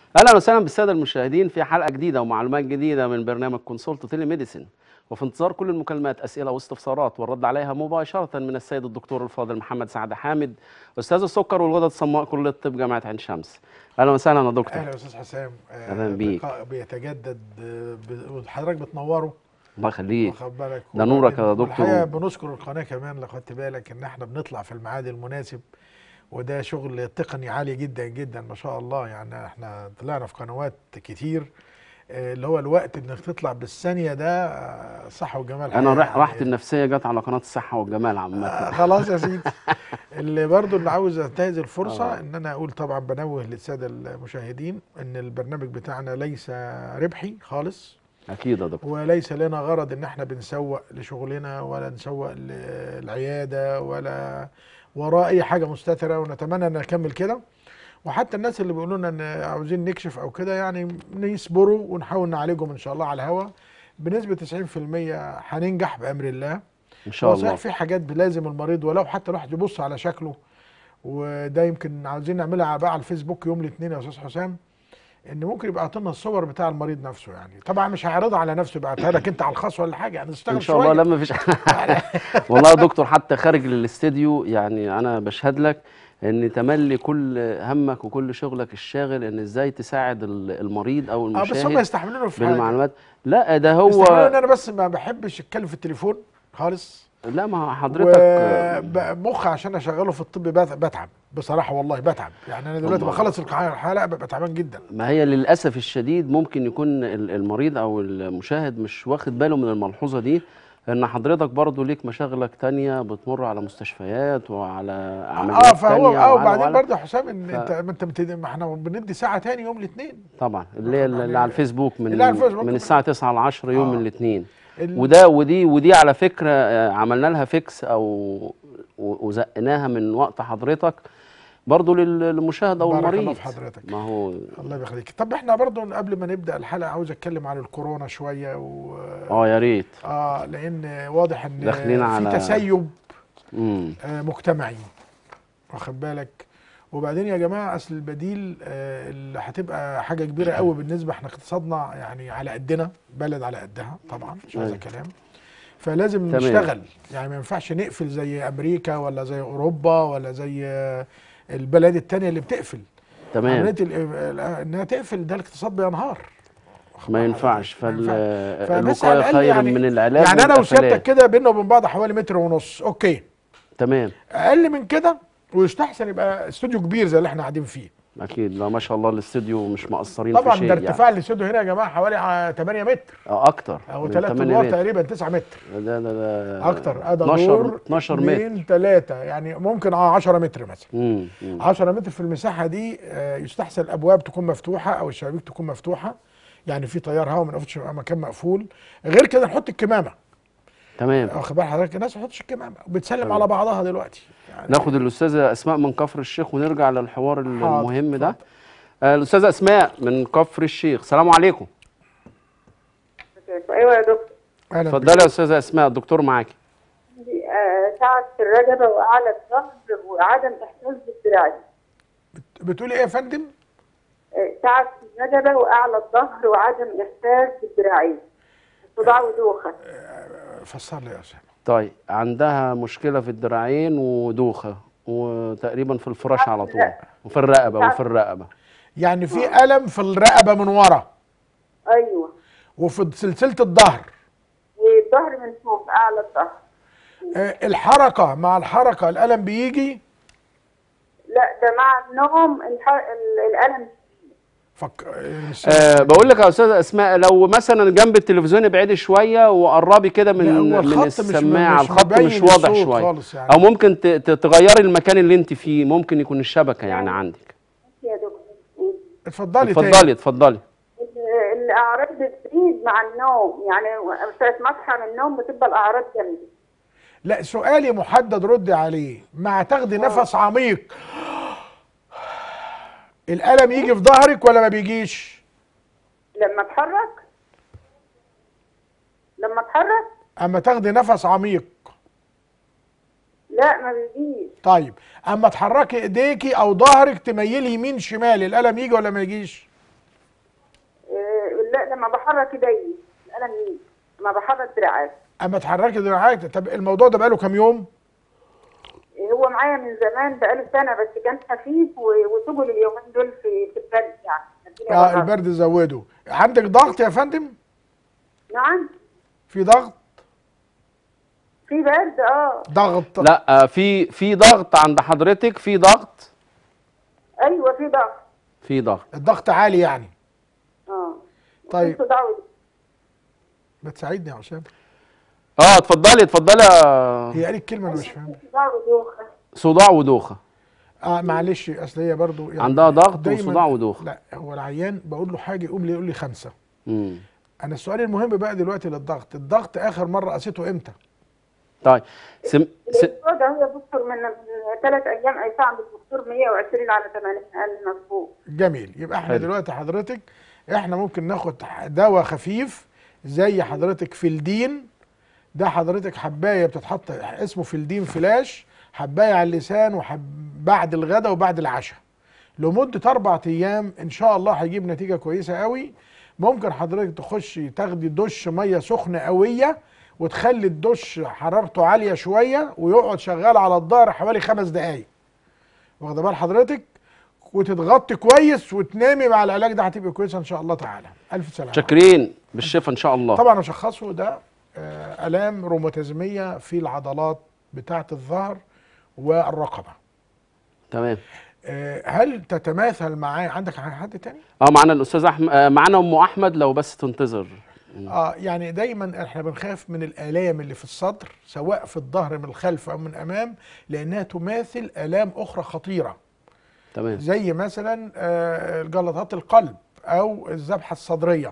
اهلا وسهلا بالساده المشاهدين في حلقه جديده ومعلومات جديده من برنامج كونسولت تيلي ميديسين وفي انتظار كل المكالمات اسئله واستفسارات والرد عليها مباشره من السيد الدكتور الفاضل محمد سعد حامد استاذ السكر والغدد الصماء كليه الطب جامعه عين شمس اهلا وسهلا يا دكتور اهلا يا استاذ حسام آه، أهلاً بيك. لقاء بيتجدد آه، ب- وحضرتك بتنوره الله يخليك واخد بالك ده نورك يا وبعدين- دكتور. والحقيقه بنشكر القناه كمان لو خدت بالك ان احنا بنطلع في الميعاد المناسب وده شغل تقني عالي جدا جدا ما شاء الله يعني احنا طلعنا في قنوات كتير آه، اللي هو الوقت انك تطلع بالثانيه ده آه، صح وجمال انا حقيقة راح راحتي يعني. النفسيه جت على قناه الصحه والجمال آه، عامه خلاص يا سيدي اللي برضو اللي عاوز انتهز الفرصه آه. ان انا اقول طبعا بنوه للساده المشاهدين ان البرنامج بتاعنا ليس ربحي خالص اكيد يا دكتور وليس لنا غرض ان احنا بنسوق لشغلنا ولا نسوق للعياده ولا وراء اي حاجه مستتره ونتمنى ان نكمل كده وحتى الناس اللي بيقولوا لنا ان عاوزين نكشف او كده يعني يصبروا ونحاول نعالجهم ان شاء الله على الهوا بنسبه 90% هننجح بامر الله ان شاء هو صحيح الله في حاجات لازم المريض ولو حتى الواحد يبص على شكله وده يمكن عاوزين نعملها بقى على الفيسبوك يوم الاثنين يا استاذ حسام ان ممكن يبقى عطينا الصور بتاع المريض نفسه يعني طبعا مش هيعرضها على نفسه يبعتها لك انت على الخاص ولا حاجه يعني تشتغل ان شاء الله شوية. لما فيش والله يا دكتور حتى خارج الاستديو يعني انا بشهد لك ان تملي كل همك وكل شغلك الشاغل ان ازاي تساعد ال- المريض او اه بس هم المشاهد يستحملوني في حاجه بالمعلومات لا ده يستحملوني ان هو انا بس ما بحبش اتكلم في التليفون خالص لا ما هو حضرتك ومخ عشان اشغله في الطب بت- بتعب بصراحه والله بتعب يعني انا دلوقتي الله. بخلص الحلقه ببقى تعبان جدا ما هي للاسف الشديد ممكن يكون ال- المريض او المشاهد مش واخد باله من الملحوظه دي ان حضرتك برضو ليك مشاغلك تانية بتمر على مستشفيات وعلى عمليات اه فهو تانية اه وعلى- وبعدين وعلى- برضه يا حسام ان ف- انت ما انت بتد- ما احنا بندي ساعه تاني يوم الاثنين طبعا اللي هي واخد اللي عليه. على الفيسبوك من اللي على الفيسبوك من من- الساعه 9 ل 10 يوم آه. الاثنين ال- وده ودي ودي على فكره آه، عملنا لها فيكس او و- وزقناها من وقت حضرتك برضو لل- للمشاهد او بارك الله المريض في حضرتك. ما هو الله يخليك طب احنا برضه قبل ما نبدا الحلقه عاوز اتكلم عن الكورونا شويه و اه يا ريت اه لان واضح ان داخلين في على- تسيب امم آه مجتمعي واخد بالك وبعدين يا جماعه اصل البديل آه اللي هتبقى حاجه كبيره قوي بالنسبه احنا اقتصادنا يعني على قدنا بلد على قدها طبعا مش عايز أيوة. كلام فلازم تمام. نشتغل يعني ما ينفعش نقفل زي امريكا ولا زي اوروبا ولا زي آه، البلاد التانية اللي بتقفل تمام عمليه ال- ال- انها تقفل ده الاقتصاد بينهار واخد ما بال ينفعش حضرتك؟ ما ينفعش. فبس فالوقايه على الأقل خير يعني- من العلاج يعني انا وسيادتك والقفلات. كده بينا وبين بعض حوالي متر ونص اوكي تمام اقل من كده ويستحسن يبقى استوديو كبير زي اللي احنا قاعدين فيه اكيد لا ما شاء الله الاستوديو مش مقصرين طبعا في شيء ده ارتفاع الاستوديو هنا يا جماعه حوالي ع- 8 متر يعني. آه، اكتر او من 3 8 ادوار متر. تقريبا 9 متر ده ده ده اكتر ادي 12 دور 12 متر 2 3 يعني ممكن اه 10 متر مثلا امم أمم. 10 متر في المساحه دي آه، يستحسن الابواب تكون مفتوحه او الشبابيك تكون مفتوحه يعني في تيار هواء ما نقفش يبقى مكان مقفول غير كده نحط الكمامه تمام واخد بال حضرتك الناس ما تحطش الكمامه وبتسلم تمام. على بعضها دلوقتي يعني ناخد الاستاذه اسماء من كفر الشيخ ونرجع للحوار حاضر، المهم ده اتفضل. آه، الاستاذه اسماء من كفر الشيخ السلام عليكم ايوه يا دكتور اهلا اتفضلي يا استاذه اسماء الدكتور معاكي آه، تعب في الرقبه واعلى الظهر وعدم احساس بالذراع بك. بتقولي ايه يا فندم؟ آه، تعب في الرقبه واعلى الظهر وعدم احساس بالذراعين صداع ودوخه فسر لي يا اسامه طيب عندها مشكله في الدراعين ودوخه وتقريبا في الفراش على طول وفي الرقبه وفي الرقبه يعني في الم في الرقبه من ورا ايوه وفي سلسله الظهر والظهر من فوق اعلى الظهر آه، الحركه مع الحركه الالم بيجي لا ده مع النوم الح... ال- الالم فك... آه، مش- أه بقول لك يا استاذه اسماء لو مثلا جنب التلفزيون ابعدي شويه وقربي كده من لا، هو من الخط مش- السماعه مش الخط مبين مش واضح الصوت شويه خالص يعني. او ممكن ت- ت- تغيري المكان اللي انت فيه ممكن يكون الشبكه يعني عندك يا دكتور اتفضلي تاني. اتفضلي اتفضلي ال- الاعراض بتزيد مع النوم يعني ساعه ما اصحى من النوم بتبقى الاعراض جنبي لا سؤالي محدد ردي عليه مع تاخدي نفس عميق الالم يجي في ظهرك ولا ما بيجيش لما اتحرك لما اتحرك اما تاخدي نفس عميق لا ما بيجيش طيب اما تحركي ايديكي او ظهرك تميلي يمين شمال الالم يجي ولا ما يجيش لما بحرك ايدي الالم يجي لما بحرك دراعات اما تحركي دراعاتك طب الموضوع ده بقاله كام يوم هو معايا من زمان بقاله سنه بس كان خفيف و- وسجل اليومين دول في في البرد يعني الدنيا اه برد. البرد زوده عندك ضغط يا فندم نعم في ضغط في برد اه ضغط لا آه، في في ضغط عند حضرتك في ضغط ايوه في ضغط في ضغط الضغط عالي يعني اه طيب. في صداع ودوخة. ما تساعدني يا حسام اه اتفضلي اتفضلي يا هي قالت كلمه انا مش فاهم في صداع ودوخه صداع ودوخه اه معلش اصل هي برضو يعني عندها ضغط دايماً- وصداع ودوخه لا هو العيان بقول له حاجه يقوم لي يقول لي خمسه مم. انا السؤال المهم بقى دلوقتي للضغط الضغط اخر مره قسيته امتى طيب سم... س... الاسبوع ده هو دكتور من من ثلاث ايام ايساء عند الدكتور 120 على 80 قال مظبوط جميل يبقى احنا حلو. دلوقتي حضرتك احنا ممكن ناخد دواء خفيف زي حضرتك فيلدين ده حضرتك حبايه بتتحط اسمه فيلدين فلاش حبايه على اللسان وحب بعد الغداء وبعد العشاء لمده اربع ايام ان شاء الله هيجيب نتيجه كويسه قوي ممكن حضرتك تخشي تاخدي دش ميه سخنه قويه وتخلي الدش حرارته عاليه شويه ويقعد شغال على الظهر حوالي خمس دقائق واخده بال حضرتك وتتغطي كويس وتنامي مع العلاج ده هتبقى كويسه ان شاء الله تعالى الف سلامه شاكرين بالشفاء ان شاء الله طبعا اشخصه ده آه، الام روماتيزميه في العضلات بتاعه الظهر والرقبه تمام آه، هل تتماثل معاه عندك حد تاني اه معانا الاستاذ احمد آه معانا ام احمد لو بس تنتظر اه يعني دايما احنا بنخاف من الالام اللي في الصدر سواء في الظهر من الخلف او من امام لانها تماثل الام اخرى خطيره تمام زي مثلا آه، جلطات القلب او الذبحه الصدريه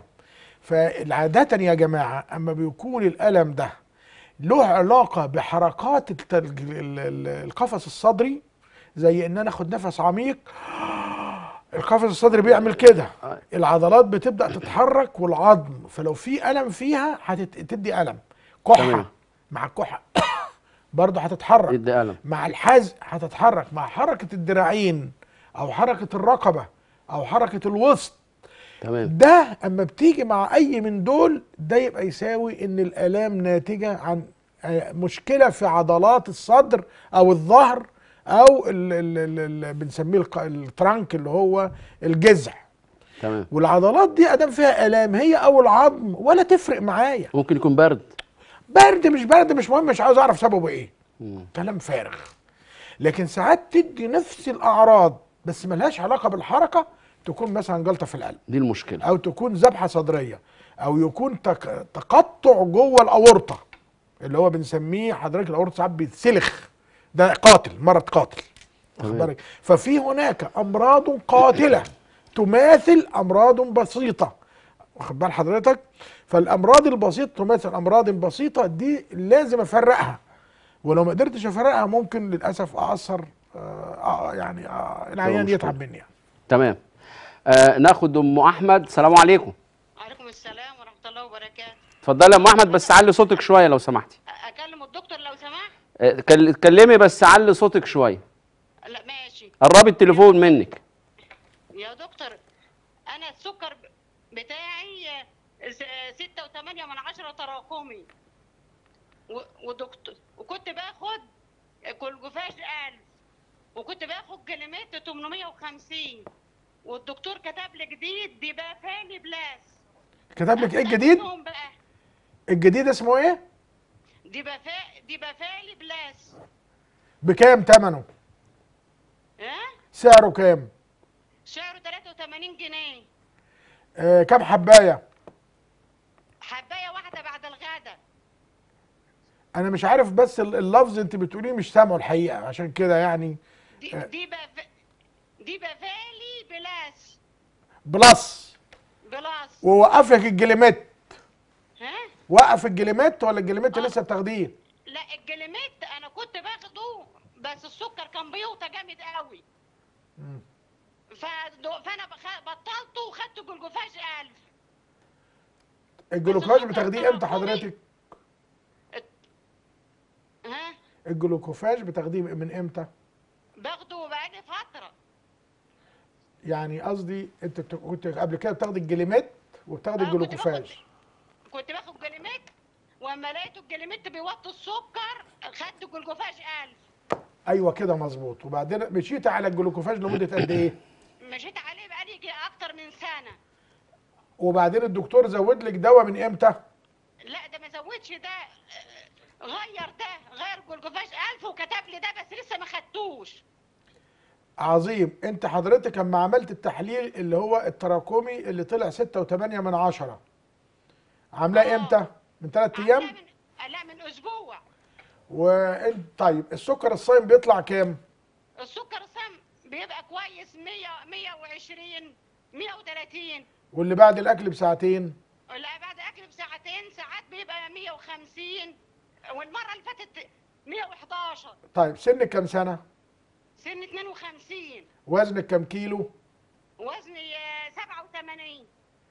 فعادة يا جماعة أما بيكون الألم ده له علاقة بحركات الت- ال- ال- ال- القفص الصدري زي إن أنا أخد نفس عميق القفص الصدري بيعمل كده العضلات بتبدأ تتحرك والعظم فلو في ألم فيها هتدي ألم كحة تمام. مع الكحة برضه هتتحرك يدي الم مع الحزق هتتحرك مع حركة الدراعين أو حركة الرقبة أو حركة الوسط تمام ده اما بتيجي مع اي من دول ده يبقى يساوي ان الالام ناتجه عن آه، مشكله في عضلات الصدر او الظهر او ال ال ال ال بنسميه الق- الترانك اللي هو الجذع تمام والعضلات دي ادام فيها الام هي او العظم ولا تفرق معايا ممكن يكون برد برد مش برد مش مهم مش عاوز اعرف سببه ايه مم. كلام فارغ لكن ساعات تدي نفس الاعراض بس ملهاش علاقه بالحركه تكون مثلا جلطه في القلب دي المشكله او تكون ذبحه صدريه او يكون تك... تقطع جوه الاورطه اللي هو بنسميه حضرتك الاورطه ساعات بيتسلخ ده قاتل مرض قاتل واخد تمام. بالك ففي هناك امراض قاتله تماثل امراض بسيطه واخد بال حضرتك فالامراض البسيطه تماثل امراض بسيطه دي لازم افرقها ولو ما قدرتش افرقها ممكن للاسف اثر آه آه يعني آه العيان مشكلة. يتعب مني يعني. تمام آه ناخد ام احمد السلام عليكم وعليكم السلام ورحمة الله وبركاته اتفضلي يا ام احمد بس علي صوتك شويه لو سمحتي أ- أكلم الدكتور لو سمحت؟ آه، كل- اتكلمي بس علي صوتك شويه لا ماشي قربي التليفون منك يا دكتور أنا السكر ب- بتاعي آه، س- ستة وثمانية من عشرة تراكمي و- ودكتور وكنت باخد كلجوفاج ألف وكنت باخد جليمات 850 والدكتور كتب لي جديد دي بقى فاني بلاس كتب لك ايه الجديد أخد بقى الجديد اسمه ايه دي بفا دي بفالي بلاس بكام ثمنه ها سعره كام سعره 83 جنيه آه كام حبايه حبايه واحده بعد الغدا انا مش عارف بس ال- اللفظ انت بتقوليه مش سامعه الحقيقه عشان كده يعني دي آه. دي بف... دي بفالي بلاس بلس بلاس ووقف لك الجليمت ها وقف الجليمت ولا الجليمت لسه بتاخديه لا الجليميت انا كنت باخده بس السكر كان بيوطى جامد قوي فدو... فانا بخ... بطلته وخدت جلجوفاج 1000 الجلوكوز السكر بتاخديه طبعاً امتى حضرتك ها الجلوكوفاج بتاخديه من امتى باخده بقالي فتره يعني قصدي انت بت- كنت قبل كده بتاخدي الجليمت وبتاخد آه، كنت الجلوكوفاج كنت باخد جليميت واما لقيته الجليميت بيوطي السكر خدت جلوكوفاج 1000 ايوه كده مظبوط وبعدين مشيت على الجلوكوفاج لمده قد ايه مشيت عليه بقالي يجي اكتر من سنه وبعدين الدكتور زود لك دواء من امتى لا ده ما زودش ده آه، غير ده غير جلوكوفاج 1000 وكتب لي ده بس لسه ما خدتوش عظيم انت حضرتك اما عملت التحليل اللي هو التراكمي اللي طلع 6.8 من عشرة عاملاه آه. امتى من ثلاث عاملاه ايام من لا من اسبوع وانت طيب السكر الصايم بيطلع كام السكر السم بيبقى كويس 100 120 130 واللي بعد الاكل بساعتين لا بعد اكل بساعتين ساعات بيبقى 150 والمره اللي فاتت 111 طيب سنك كام سنه سن 52 وزنك كام كيلو وزني آه، 87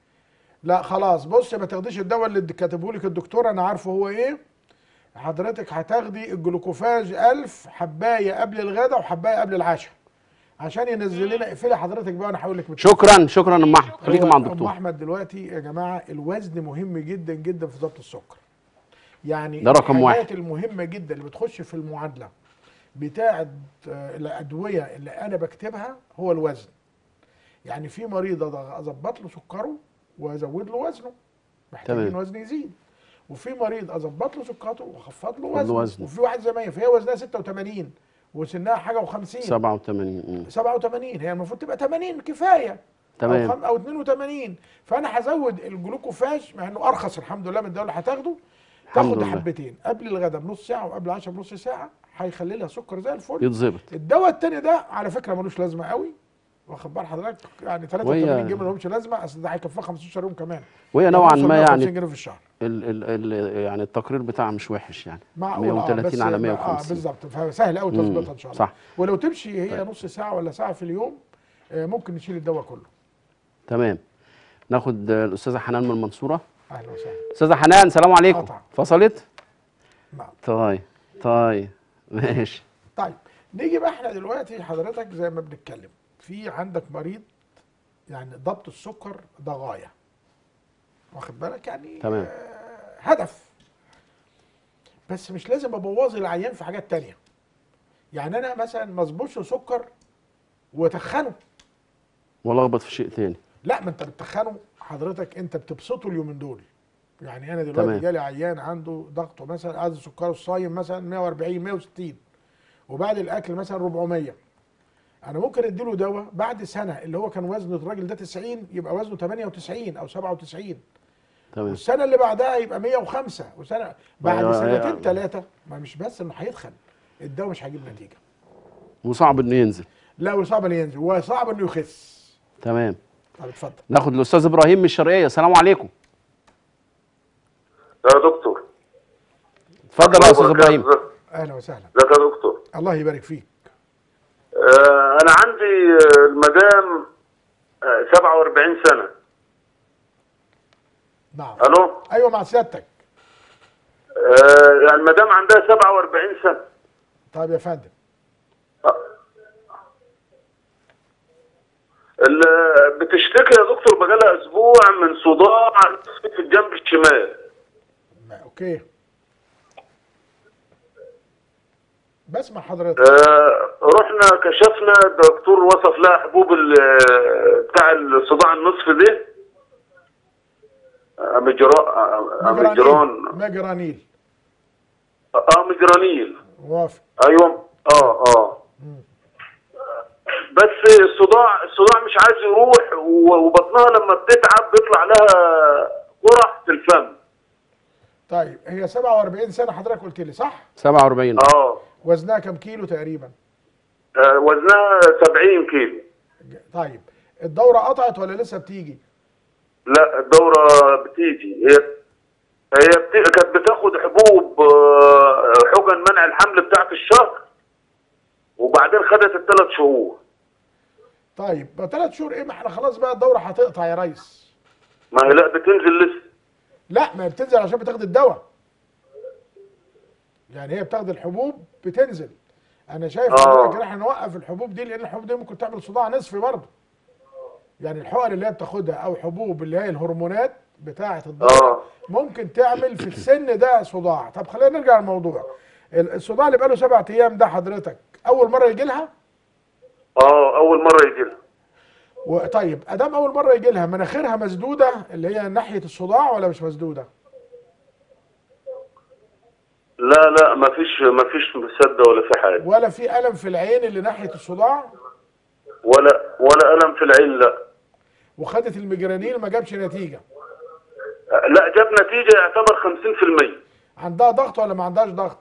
لا خلاص بص ما تاخديش الدواء اللي كاتبه لك الدكتور انا عارفه هو ايه حضرتك هتاخدي الجلوكوفاج 1000 حبايه قبل الغداء وحبايه قبل العشاء عشان ينزل لنا اقفلي حضرتك بقى وانا هقول لك بالتفصيل. شكرا شكرا يا ام احمد خليك هو مع ام الدكتور احمد دلوقتي يا جماعه الوزن مهم جدا جدا في ضبط السكر يعني ده رقم واحد. الحاجات المهمه جدا اللي بتخش في المعادله بتاعه آه، الادويه اللي انا بكتبها هو الوزن يعني في مريض أض- اظبط له سكره وازود له وزنه محتاجين تمام. وزن يزيد وفي مريض اظبط له سكرته واخفض له له وزنه وزنه. وفي واحد زي ما هي فهي وزنها 86 وسنها حاجه و50 87 مم. 87 هي المفروض تبقى 80 كفايه تمام. او, خم أو 82 فانا هزود الجلوكوفاج مع انه ارخص الحمد لله من الدواء اللي هتاخده الحمد تاخد لله. حبتين قبل الغداء بنص ساعه وقبل العشاء بنص ساعه هيخلي لها سكر زي الفل يتظبط الدواء التاني ده على فكره ملوش لازمه قوي واخد بال حضرتك يعني 83 وهي- جنيه ملهمش لازمه اصل ده هيكفيه 15 يوم كمان وهي نوعا هيوصل ما 150 يعني جنيه في الشهر ال ال ال يعني التقرير بتاعها مش وحش يعني معقول اه 130 بس على اه 150 بالظبط فسهل قوي مم، تظبطها ان شاء الله صح. ولو تمشي هي نص ساعه ولا ساعه في اليوم آه، ممكن نشيل الدواء كله تمام ناخد آه، الاستاذه حنان من المنصوره اهلا وسهلا استاذه حنان سلام عليكم قطع. فصلت نعم طيب طيب ماشي طيب نيجي بقى احنا دلوقتي حضرتك زي ما بنتكلم في عندك مريض يعني ضبط السكر ده غايه واخد بالك يعني تمام. آه هدف بس مش لازم ابوظ العيان في حاجات تانية يعني انا مثلا ما اظبطش سكر واتخنه ولخبط في شيء تاني لا ما انت بتخنه حضرتك انت بتبسطه اليومين دول يعني انا دلوقتي تمام. جالي عيان عنده ضغطه مثلا عايز سكره الصايم مثلا 140 160 وبعد الاكل مثلا 400 انا ممكن اديله دواء بعد سنه اللي هو كان وزن الراجل ده 90 يبقى وزنه 98 او 97 تمام والسنه اللي بعدها يبقى 105 وسنه بعد أيوة، سنتين أيوة. ثلاثه ما مش بس انه هيتخن الدواء مش هيجيب نتيجه وصعب انه ينزل لا وصعب انه ينزل وصعب انه يخس تمام طب اتفضل ناخد الاستاذ ابراهيم من الشرقيه السلام عليكم يا دكتور اتفضل يا استاذ ابراهيم اهلا وسهلا ازيك يا دكتور الله يبارك فيك آه انا عندي آه، المدام آه 47 سنه نعم الو ايوه مع سيادتك آه يعني المدام عندها 47 سنه طيب يا فندم ال- بتشتكي يا دكتور بقالها اسبوع من صداع في الجنب الشمال ما- اوكي بسمع حضرتك آه رحنا كشفنا الدكتور وصف لها حبوب ال- بتاع الصداع النصف دي امجران امجران مجرانيل اه مجرانيل موافق ايوه اه اه بس الصداع الصداع مش عايز يروح و- وبطنها لما بتتعب بيطلع لها قرح في الفم طيب هي 47 سنه حضرتك قلت لي صح 47 اه وزنها كام كيلو تقريبا آه، وزنها 70 كيلو طيب الدوره قطعت ولا لسه بتيجي لا الدورة بتيجي هي هي بت... كانت بتاخد حبوب آه، حقن منع الحمل بتاعت الشهر وبعدين خدت الثلاث شهور طيب بقى ثلاث شهور ايه ما احنا خلاص بقى الدوره هتقطع يا ريس ما هي لا بتنزل لسه لا ما هي بتنزل عشان بتاخد الدواء يعني هي بتاخد الحبوب بتنزل انا شايف آه. حضرتك ان احنا نوقف الحبوب دي لان الحبوب دي ممكن تعمل صداع نصفي برضه يعني الحقن اللي هي بتاخدها او حبوب اللي هي الهرمونات بتاعه الضغط اه ممكن تعمل في السن ده صداع طب خلينا نرجع للموضوع ال- الصداع اللي بقاله سبعة ايام ده حضرتك اول مره يجي لها اه اول مره يجي لها وطيب ادام اول مره يجي لها مناخيرها مسدوده اللي هي ناحيه الصداع ولا مش مسدوده لا لا ما فيش ما فيش مسده ولا في حاجه ولا في الم في العين اللي ناحيه الصداع ولا ولا الم في العين لا وخدت المجرانين ما جابش نتيجه لا جاب نتيجه يعتبر 50% عندها ضغط ولا ما عندهاش ضغط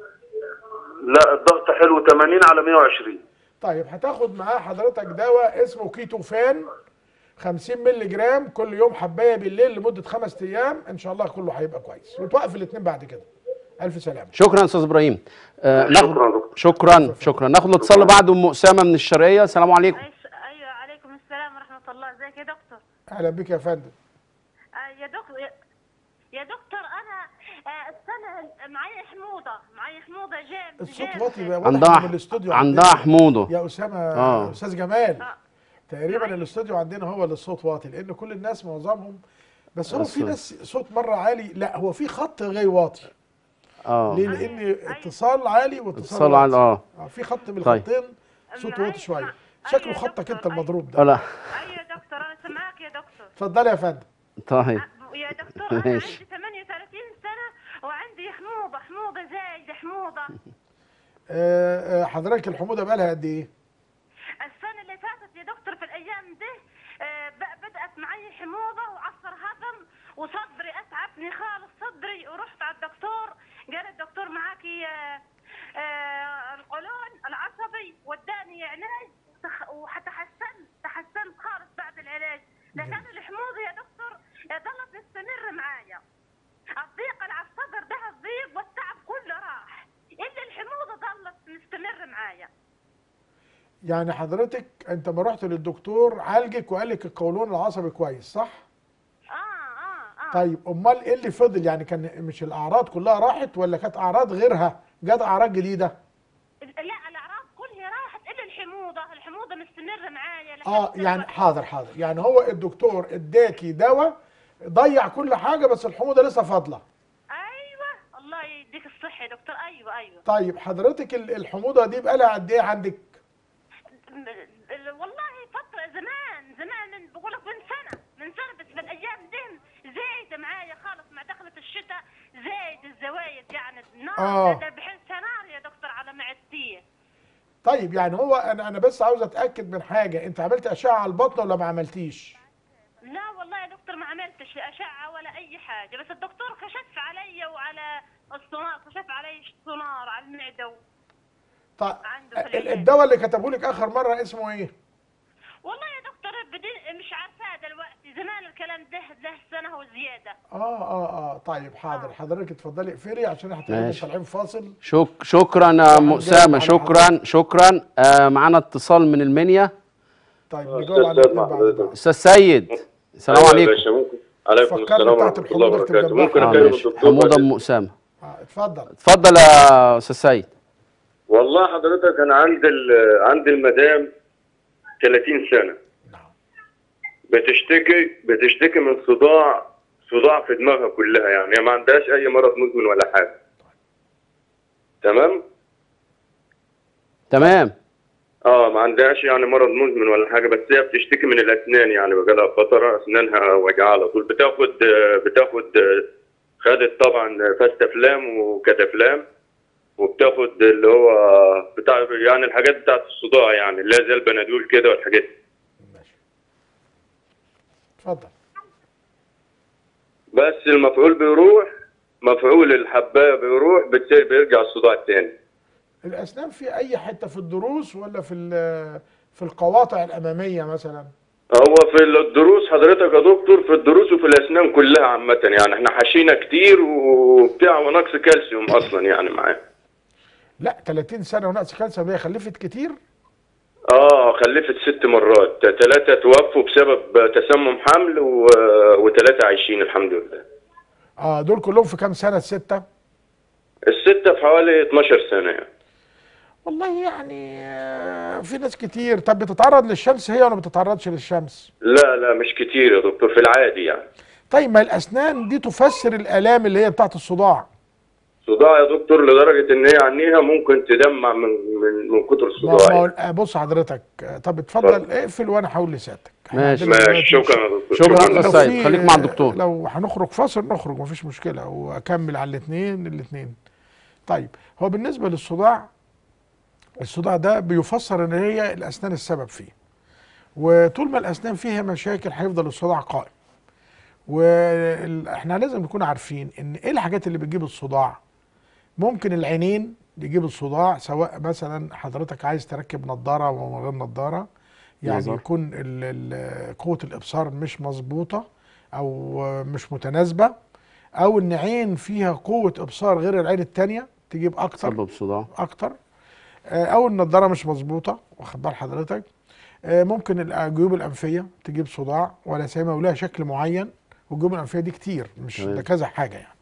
لا الضغط حلو 80 على 120 طيب هتاخد معاه حضرتك دواء اسمه كيتوفان 50 مللي جرام كل يوم حبايه بالليل لمده خمس ايام ان شاء الله كله هيبقى كويس وتوقف الاثنين بعد كده الف سلامه شكرا استاذ ابراهيم آه، شكرا ناخد دكتور. شكرا شكرا ناخد الاتصال بعد ام اسامه من الشرقيه السلام عليكم أيش- ايوه عليكم السلام ورحمه الله ازيك يا دكتور اهلا بك يا فندم آه يا دكتور يا- يا دكتور انا آه السنه معي حموضه معي حموضه جامد الصوت جامد. واطي بقى واضح عندها إن من الاستوديو عندها عندنا. حموضه يا اسامه آه. استاذ جمال آه. تقريبا الاستوديو عندنا هو اللي الصوت واطي لان كل الناس معظمهم بس هو بس- في ناس صوت مره عالي لا هو في خط غير واطي اه ليه لان اتصال عالي واتصال اتصال على واطي اه آه، في خط من طيب. الخطين صوت معايا- واطي شويه أيوة شكله يا خطك دكتور، انت أيوة. المضروب آه، ده لا ايوه يا دكتور انا سامعاك يا دكتور اتفضلي يا فندم طيب آه، يا دكتور انا عندي ماشي. 38 سنه وعندي حموضه حموضه زايده حموضه آه، آه، حضرتك الحموضه بقالها قد ايه؟ السنة اللي فاتت يا دكتور في الأيام دي آه، ب- بدأت معي حموضة وعصر هضم وصدري أتعبني خالص صدري ورحت على الدكتور قال الدكتور معاكي آه، آه، القولون العصبي وداني علاج وتخ- وتحسنت تحسنت خالص بعد العلاج لكن الحموضة يا دكتور آه، ظلت مستمرة معايا الضيق اللي على الصدر ده الضيق والتعب كله راح إلا الحموضة ظلت مستمرة معايا يعني حضرتك انت ما رحت للدكتور عالجك وقال لك القولون العصبي كويس صح؟ اه اه اه طيب امال ايه اللي فضل يعني كان مش الاعراض كلها راحت ولا كانت اعراض غيرها جت اعراض جديده؟ لا الاعراض كلها راحت الا الحموضه الحموضه مستمره معايا لحد اه يعني دلوقتي. حاضر حاضر يعني هو الدكتور اداكي دواء ضيع كل حاجه بس الحموضه لسه فاضله ايوه الله يديك الصحه يا دكتور ايوه ايوه طيب حضرتك ال- الحموضه دي بقالها قد ايه عندك؟ م- ال- والله فتره زمان زمان من بقول لك من سنه من سنه بس بالايام دي زايده معايا خالص مع دخلت الشتاء زايد الزوايد يعني النار آه. ده- ده بحس نار يا دكتور على معدتي طيب يعني هو انا انا بس عاوز اتاكد من حاجه انت عملت اشعه على البطن ولا ما عملتيش؟ لا والله يا دكتور ما عملتش اشعه ولا اي حاجه بس الدكتور كشف علي وعلى السونار كشف علي السونار على المعده و... طيب عنده في ال- العيادة. الدواء اللي كتبه لك اخر مره اسمه ايه؟ والله يا دكتور بدي مش عارفاه دلوقتي زمان الكلام ده له سنه وزياده اه اه اه طيب حاضر حضرتك اتفضلي اقفلي عشان احنا تقريبا ماشي. طالعين فاصل شك شكرا يا ام نجاوب اسامه على شكرا شكرا آه معانا اتصال من المنيا طيب آه، نجاوب على أستاذ الاثنين بعد حضرتك. بعض. استاذ سيد السلام أيوة يا عليكم باشا، ممكن عليكم فكرني السلام بتاعت ورحمه الله الحموضة اكتب وبركاته جنبها. ممكن آه اكلم ماشي الدكتور حموضه بعد ام اسامه آه اتفضل اتفضل يا استاذ سيد والله حضرتك انا عند ال- عند المدام 30 سنه نعم بتشتكي بتشتكي من صداع صداع في دماغها كلها يعني هي ما عندهاش اي مرض مزمن ولا حاجه تمام تمام اه ما عندهاش يعني مرض مزمن ولا حاجه بس هي بتشتكي من الاسنان يعني بقالها فتره اسنانها وجعها على طول بتاخد آه، بتاخد آه، خدت طبعا فاستفلام وكتافلام وبتاخد اللي هو بتاع يعني الحاجات بتاعت الصداع يعني اللي هي زي البنادول كده والحاجات دي. ماشي اتفضل بس المفعول بيروح مفعول الحبايه بيروح بتصير بيرجع الصداع تاني الاسنان في اي حته في الضروس ولا في ال- في القواطع الاماميه مثلا هو في الدروس حضرتك يا دكتور في الدروس وفي الاسنان كلها عامه يعني احنا حشينا كتير وبتاع ونقص كالسيوم اصلا يعني معاه لا 30 سنه ونقص كالسيوم هي خلفت كتير اه خلفت ست مرات ثلاثه توفوا بسبب تسمم حمل و... وثلاثه عايشين الحمد لله اه دول كلهم في كام سنه السته السته في حوالي 12 سنه يعني والله يعني آه، في ناس كتير طب بتتعرض للشمس هي ولا ما بتتعرضش للشمس لا لا مش كتير يا دكتور في العادي يعني طيب ما الاسنان دي تفسر الالام اللي هي بتاعت الصداع صداع يا دكتور لدرجة إن هي عينيها ممكن تدمع من من من كتر ما ما الصداع هو يعني. آه، بص حضرتك آه، طب اتفضل اقفل وانا هحاول لسيادتك إحنا ماشي. عندنا ماشي دلوقتي- شكرا يا دكتور شكرا لو أستاذ في- سيد خليك مع الدكتور لو هنخرج فاصل نخرج مفيش مشكله واكمل على الاثنين الاثنين طيب هو بالنسبه للصداع الصداع ده بيفسر ان هي الاسنان السبب فيه وطول ما الاسنان فيها مشاكل هيفضل الصداع قائم واحنا لازم نكون عارفين ان ايه الحاجات اللي بتجيب الصداع ممكن العينين يجيب الصداع سواء مثلا حضرتك عايز تركب نظاره او من غير نظاره يعني نظر. يكون ال- ال- قوه الابصار مش مظبوطه او مش متناسبه او ان عين فيها قوه ابصار غير العين التانية تجيب اكتر سبب صداع اكتر آه، او النضاره مش مظبوطه واخد بال حضرتك آه، ممكن الجيوب الانفيه تجيب صداع ولا سيما ولها شكل معين والجيوب الانفيه دي كتير مش تمام. ده كذا حاجه يعني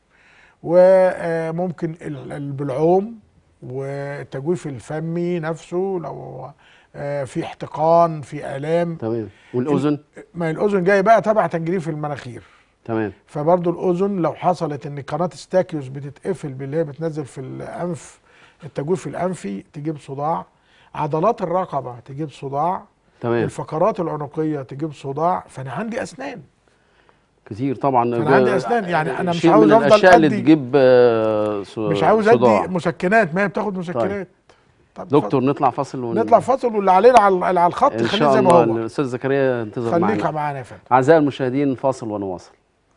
وممكن البلعوم والتجويف الفمي نفسه لو آه، في احتقان في الام تمام والاذن ما الاذن جايه بقى تبع تجريف المناخير تمام فبرضو الاذن لو حصلت ان قناه ستاكيوس بتتقفل باللي هي بتنزل في الانف التجويف الانفي تجيب صداع عضلات الرقبه تجيب صداع تمام الفقرات العنقيه تجيب صداع فانا عندي اسنان كتير طبعا فأنا عندي أسنان، يعني أنا مش شيء عاوز من أفضل الاشياء اللي أدي- تجيب آه، ص- مش عاوز صداع. ادي مسكنات ما هي بتاخد مسكنات طب دكتور نطلع فاصل ون... نطلع فاصل واللي علينا على على الخط ان خليه شاء زي ما الله هو الاستاذ زكريا ينتظر خليك معنا معانا يا فندم اعزائي المشاهدين فاصل ونواصل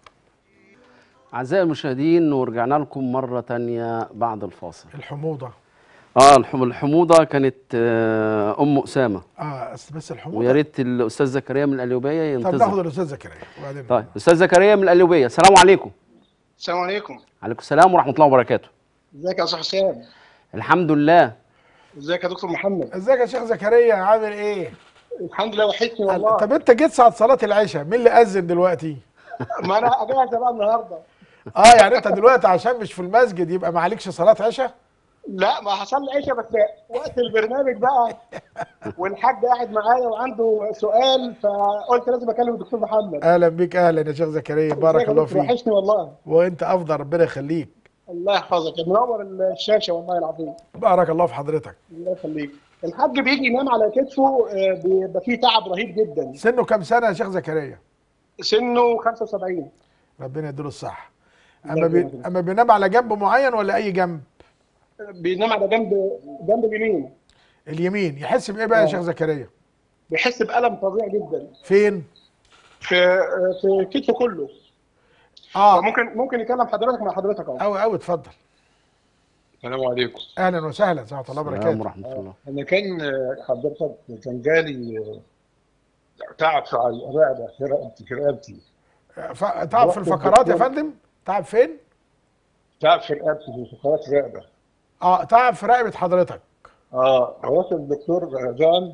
اعزائي المشاهدين ورجعنا لكم مره تانية بعد الفاصل الحموضه اه الحم- الحموضه كانت آه، ام اسامه اه بس بس الحموضه ويا ريت الاستاذ زكريا من القليوبيه طب ناخد ينتظر الاستاذ زكريا وبعدين طيب استاذ زكريا من القليوبيه السلام عليكم السلام عليكم عليكم السلام ورحمه الله وبركاته ازيك يا استاذ حسام الحمد لله ازيك يا دكتور محمد ازيك يا شيخ زكريا عامل ايه؟ الحمد لله وحشني والله طب انت جيت ساعه صلاه العشاء مين اللي اذن دلوقتي؟ ما انا اجازه بقى النهارده اه يعني انت دلوقتي عشان مش في المسجد يبقى ما عليكش صلاه عشاء؟ لا ما حصل لي عشاء بس وقت البرنامج بقى والحاج قاعد معايا وعنده سؤال فقلت لازم اكلم الدكتور محمد اهلا بيك اهلا يا شيخ زكريا بارك ازيك يا الله دكتور؟ فيك وحشني والله وانت افضل ربنا يخليك الله يحفظك منور الشاشه والله العظيم بارك الله في حضرتك الله يخليك الحاج بيجي ينام على كتفه آه، بيبقى فيه تعب رهيب جدا سنه كام سنه يا شيخ زكريا؟ سنه 75 ربنا يديله الصحه الله اما بي... يكرمك. اما بينام على جنب معين ولا اي جنب؟ بينام على جنب جنب اليمين اليمين يحس بايه بقى يا آه. شيخ زكريا؟ بيحس بألم فظيع جدا فين؟ في في كتفه كله اه ممكن ممكن يكلم حضرتك مع حضرتك اهو قوي قوي اتفضل السلام عليكم اهلا وسهلا ورحمه الله السلام وبركاته ورحمه الله انا كان آه، حضرتك كان جالي آه، تعب في الرقبه في رقبتي في رقبتي ف... تعب في رحت الفقرات يا الدكتور. فندم؟ تعب فين؟ تعب في رقبتي في فقرات الرقبه اه تعب في رقبه حضرتك اه رحت الدكتور رمضان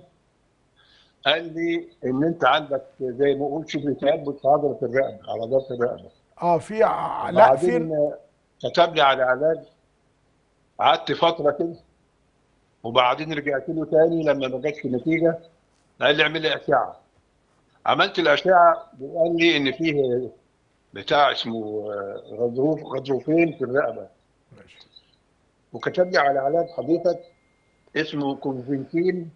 قال لي ان انت عندك زي ما اقول شبه تيبس في عضله الرقبه عضلات الرقبه اه في ع- لا في بعدين آه، كتب لي على علاج قعدت فتره كده وبعدين رجعت له تاني لما ما جاتش نتيجه قال لي اعمل لي اشعه عملت الاشعه قال لي ان فيه بتاع اسمه آه، غضروف غضروفين في الرقبه وكتب لي على علاج حضرتك اسمه كونفنتين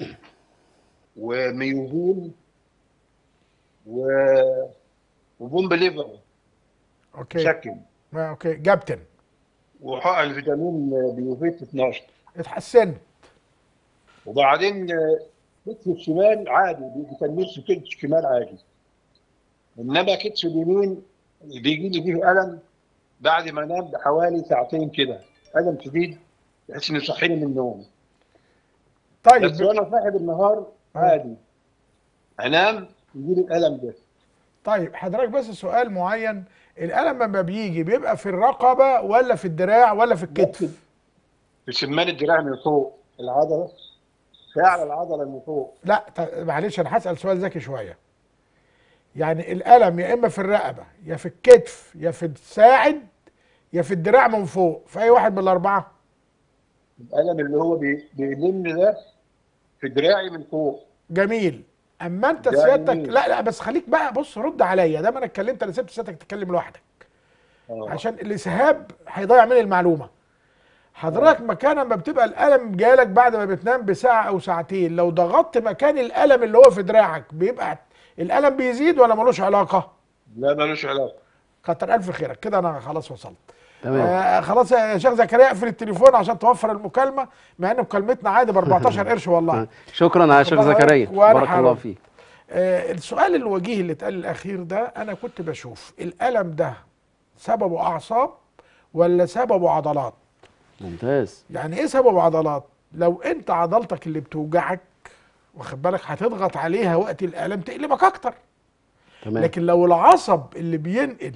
وميوفين و وبومب ليفر اوكي مسكن ما اوكي جابتن وحقن فيتامين بيوفيت 12 اتحسنت وبعدين آه، كتف الشمال عادي بيجي تنميل في كتف الشمال عادي انما كتف اليمين بيجي لي فيه الم بعد ما انام بحوالي ساعتين كده الم شديد بحيث انه يصحيني من النوم بس طيب وانا صاحب النهار عادي انام يجي لي الالم ده طيب حضرتك بس سؤال معين الالم لما بيجي بيبقى في الرقبه ولا في الدراع ولا في الكتف في سمان الدراع من فوق العضله في اعلى العضله من فوق لا ط- معلش انا هسال سؤال ذكي شويه يعني الالم يا اما في الرقبه يا في الكتف يا في الساعد يا في الدراع من فوق في اي واحد من الاربعه الالم اللي هو بي- بيلم ده في دراعي من فوق جميل اما انت ده سيادتك جميل. لا لا بس خليك بقى بص رد عليا ده ما انا اتكلمت انا سبت سيادتك تتكلم لوحدك آه. عشان الاسهاب هيضيع مني المعلومه حضرتك مكان ما بتبقى الالم جالك بعد ما بتنام بساعه او ساعتين لو ضغطت مكان الالم اللي هو في دراعك بيبقى الالم بيزيد ولا ملوش علاقه لا ملوش علاقه كتر الف خيرك كده انا خلاص وصلت تمام آه خلاص يا شيخ زكريا اقفل التليفون عشان توفر المكالمه مع ان مكالمتنا عادي ب 14 قرش والله شكرا يا شيخ الله زكريا يبارك وأنا بارك الله حرام. فيك آه السؤال الوجيه اللي اتقال الاخير ده انا كنت بشوف الالم ده سببه اعصاب ولا سببه عضلات ممتاز يعني ايه سببه عضلات لو انت عضلتك اللي بتوجعك واخد بالك هتضغط عليها وقت الالم تقلبك اكتر تمام لكن لو العصب اللي بينقل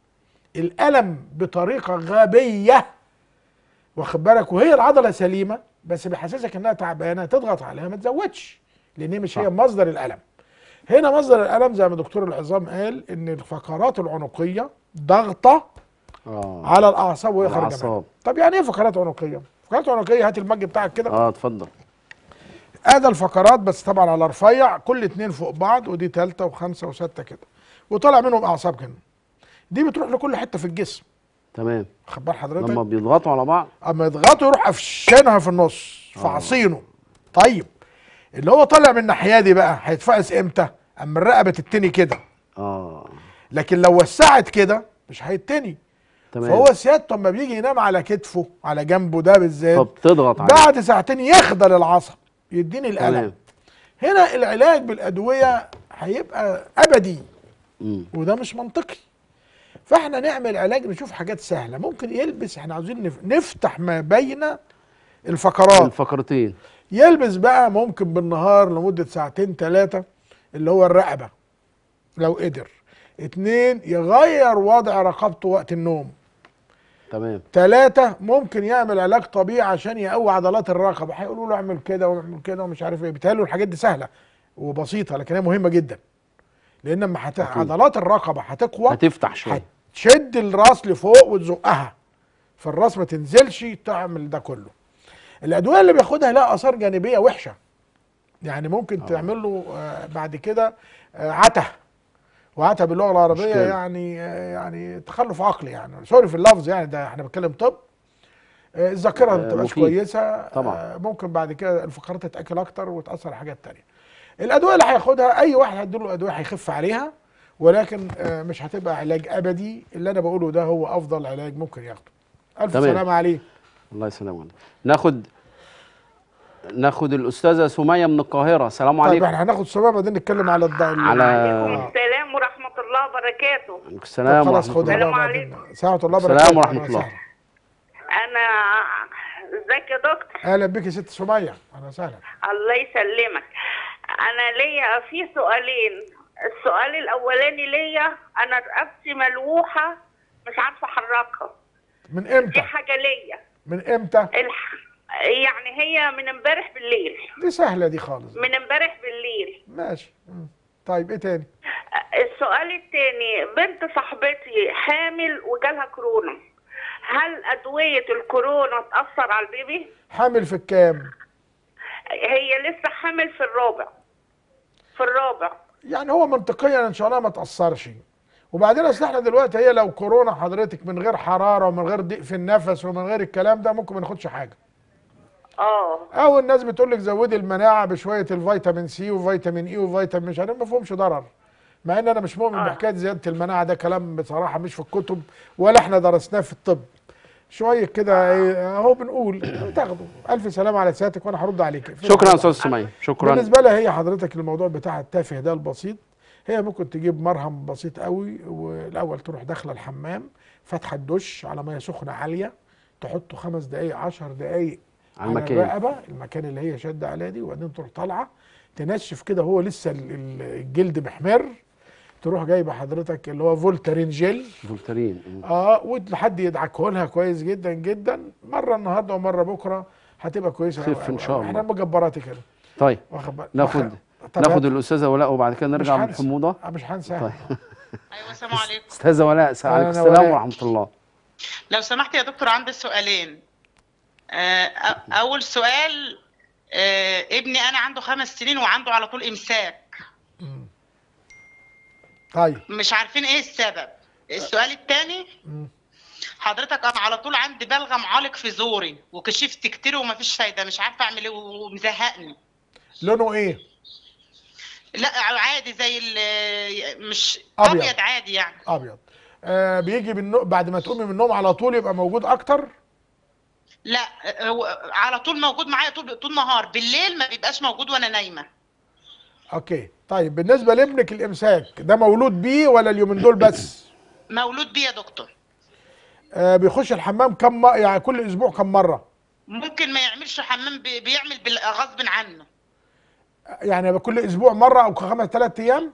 الالم بطريقه غبيه واخد بالك وهي العضله سليمه بس بيحسسك انها تعبانه تضغط عليها ما تزودش لان هي مش هي صح. مصدر الالم هنا مصدر الالم زي ما دكتور العظام قال ان الفقرات العنقيه ضغطه اه على الاعصاب وهي خارجه منها. الأعصاب. طب يعني ايه فقرات عنقيه فقرات عنقيه هات المج بتاعك كده اه اتفضل ادي الفقرات بس طبعا على رفيع كل اتنين فوق بعض ودي تالتة وخمسة وستة كده وطالع منهم اعصاب كده دي بتروح لكل حتة في الجسم تمام خد بال لما حضرتك بيضغطوا على بعض اما يضغطوا يروح قفشينها في النص فعصينه طيب اللي هو طالع من الناحية دي بقى هيتفقس امتى اما الرقبة تتني كده اه لكن لو وسعت كده مش هيتني تمام فهو سيادته اما بيجي ينام على كتفه على جنبه ده بالذات فبتضغط عليه بعد ساعتين يخدل العصب يديني الالم تمام هنا العلاج بالادويه هيبقى ابدي مم. وده مش منطقي فاحنا نعمل علاج نشوف حاجات سهله ممكن يلبس احنا عاوزين نف- نفتح ما بين الفقرات الفقرتين يلبس بقى ممكن بالنهار لمده ساعتين ثلاثه اللي هو الرقبه لو قدر اتنين يغير وضع رقبته وقت النوم تمام ثلاثة ممكن يعمل علاج طبيعي عشان يقوي عضلات الرقبة هيقولوا له اعمل كده واعمل كده ومش عارف ايه بيتهيألوا الحاجات دي سهلة وبسيطة لكن هي مهمة جدا لأن لما حت... أكيد. عضلات الرقبة هتقوى هتفتح شويه هتشد الراس لفوق وتزقها فالراس ما تنزلش تعمل ده كله الأدوية اللي بياخدها لها آثار جانبية وحشة يعني ممكن آه. تعمل له آه، بعد كده آه، عته وعته باللغه العربيه مشكلة. يعني آه، يعني تخلف عقلي يعني سوري في اللفظ يعني ده احنا بنتكلم طب آه، الذاكره آه، ما تبقاش مفيد. كويسه طبعا. آه، ممكن بعد كده الفقرات تتاكل اكتر وتاثر على حاجات تانية الادويه اللي هياخدها اي واحد هيديله ادويه هيخف عليها ولكن آه، مش هتبقى علاج ابدي اللي انا بقوله ده هو افضل علاج ممكن ياخده الف تمام. سلامه عليه الله يسلمك ناخد ناخد الاستاذه سميه من القاهره السلام طيب عليكم احنا هناخد سبب بعدين نتكلم على الض... على آه. السلام ورحمة الله وبركاته طب السلام خلاص ورحمه خدها الله بقى السلام بعدين سلامة الله السلام وبركاته ورحمة أهلا الله. وسهلا. أنا ازيك يا دكتور اهلا بك يا ست سميه اهلا وسهلا الله يسلمك أنا ليا في سؤالين السؤال الأولاني ليا أنا رقبتي ملوحة مش عارفة أحركها من دي امتى حاجة ليا من امتى الح... يعني هي من امبارح بالليل دي سهله دي خالص من امبارح بالليل ماشي مم. طيب ايه تاني السؤال التاني بنت صاحبتي حامل وجالها كورونا هل أدوية الكورونا تأثر على البيبي؟ حامل في الكام هي لسه حامل في الرابع في الرابع يعني هو منطقيا ان شاء الله ما تاثرش وبعدين اصل احنا دلوقتي هي لو كورونا حضرتك من غير حراره ومن غير ضيق في النفس ومن غير الكلام ده ممكن ما ناخدش حاجه اه او الناس بتقول لك زودي المناعه بشويه الفيتامين سي وفيتامين اي وفيتامين مش عارف ما فيهمش ضرر مع ان انا مش مؤمن آه. بحكايه زياده المناعه ده كلام بصراحه مش في الكتب ولا احنا درسناه في الطب شويه كده ايه اهو بنقول تاخده الف سلامه على سيادتك وانا هرد عليك شكرا يا استاذ سميه شكرا بالنسبه لها هي حضرتك الموضوع بتاع التافه ده البسيط هي ممكن تجيب مرهم بسيط قوي والاول تروح داخله الحمام فاتحه الدش على ميه سخنه عاليه تحطه خمس دقائق عشر دقائق على المكان. الرقبه المكان اللي هي شاده عليها دي وبعدين تروح طالعه تنشف كده هو لسه ال- ال- الجلد محمر تروح جايبه حضرتك اللي هو فولتارين جل فولترين مم. اه ولحد يدعكه لها كويس جدا جدا مره النهارده ومره بكره هتبقى كويسه خف أوي إن أوي شاء أوي. الله. احنا مجبراتي كده طيب واخد بالك ناخد طب ناخد هات. الاستاذه ولاء وبعد كده نرجع مش من هنسى. الحموضه آه، مش هنسى طيب ايوه السلام عليكم استاذه ولاء عليكم أهلا السلام ولاء. ورحمه الله لو سمحت يا دكتور عندي سؤالين آه، أ- اول سؤال آه، ابني انا عنده خمس سنين وعنده على طول امساك طيب مش عارفين ايه السبب السؤال الثاني مم. حضرتك انا على طول عندي بلغم عالق في زوري وكشفت كتير ومفيش فايده مش عارفه اعمل ايه ومزهقني لونه ايه لا عادي زي ال- مش أبيض. ابيض عادي يعني ابيض آه بيجي بالنو... بعد ما تقومي من النوم على طول يبقى موجود اكتر لا هو على طول موجود معايا طول طول نهار بالليل ما بيبقاش موجود وانا نايمه اوكي طيب بالنسبه لابنك الامساك ده مولود بيه ولا اليومين دول بس مولود بيه يا دكتور آه بيخش الحمام كم م... يعني كل اسبوع كم مره ممكن ما يعملش حمام بي- بيعمل بال- غصب عنه يعني كل اسبوع مره او خمس ثلاث ايام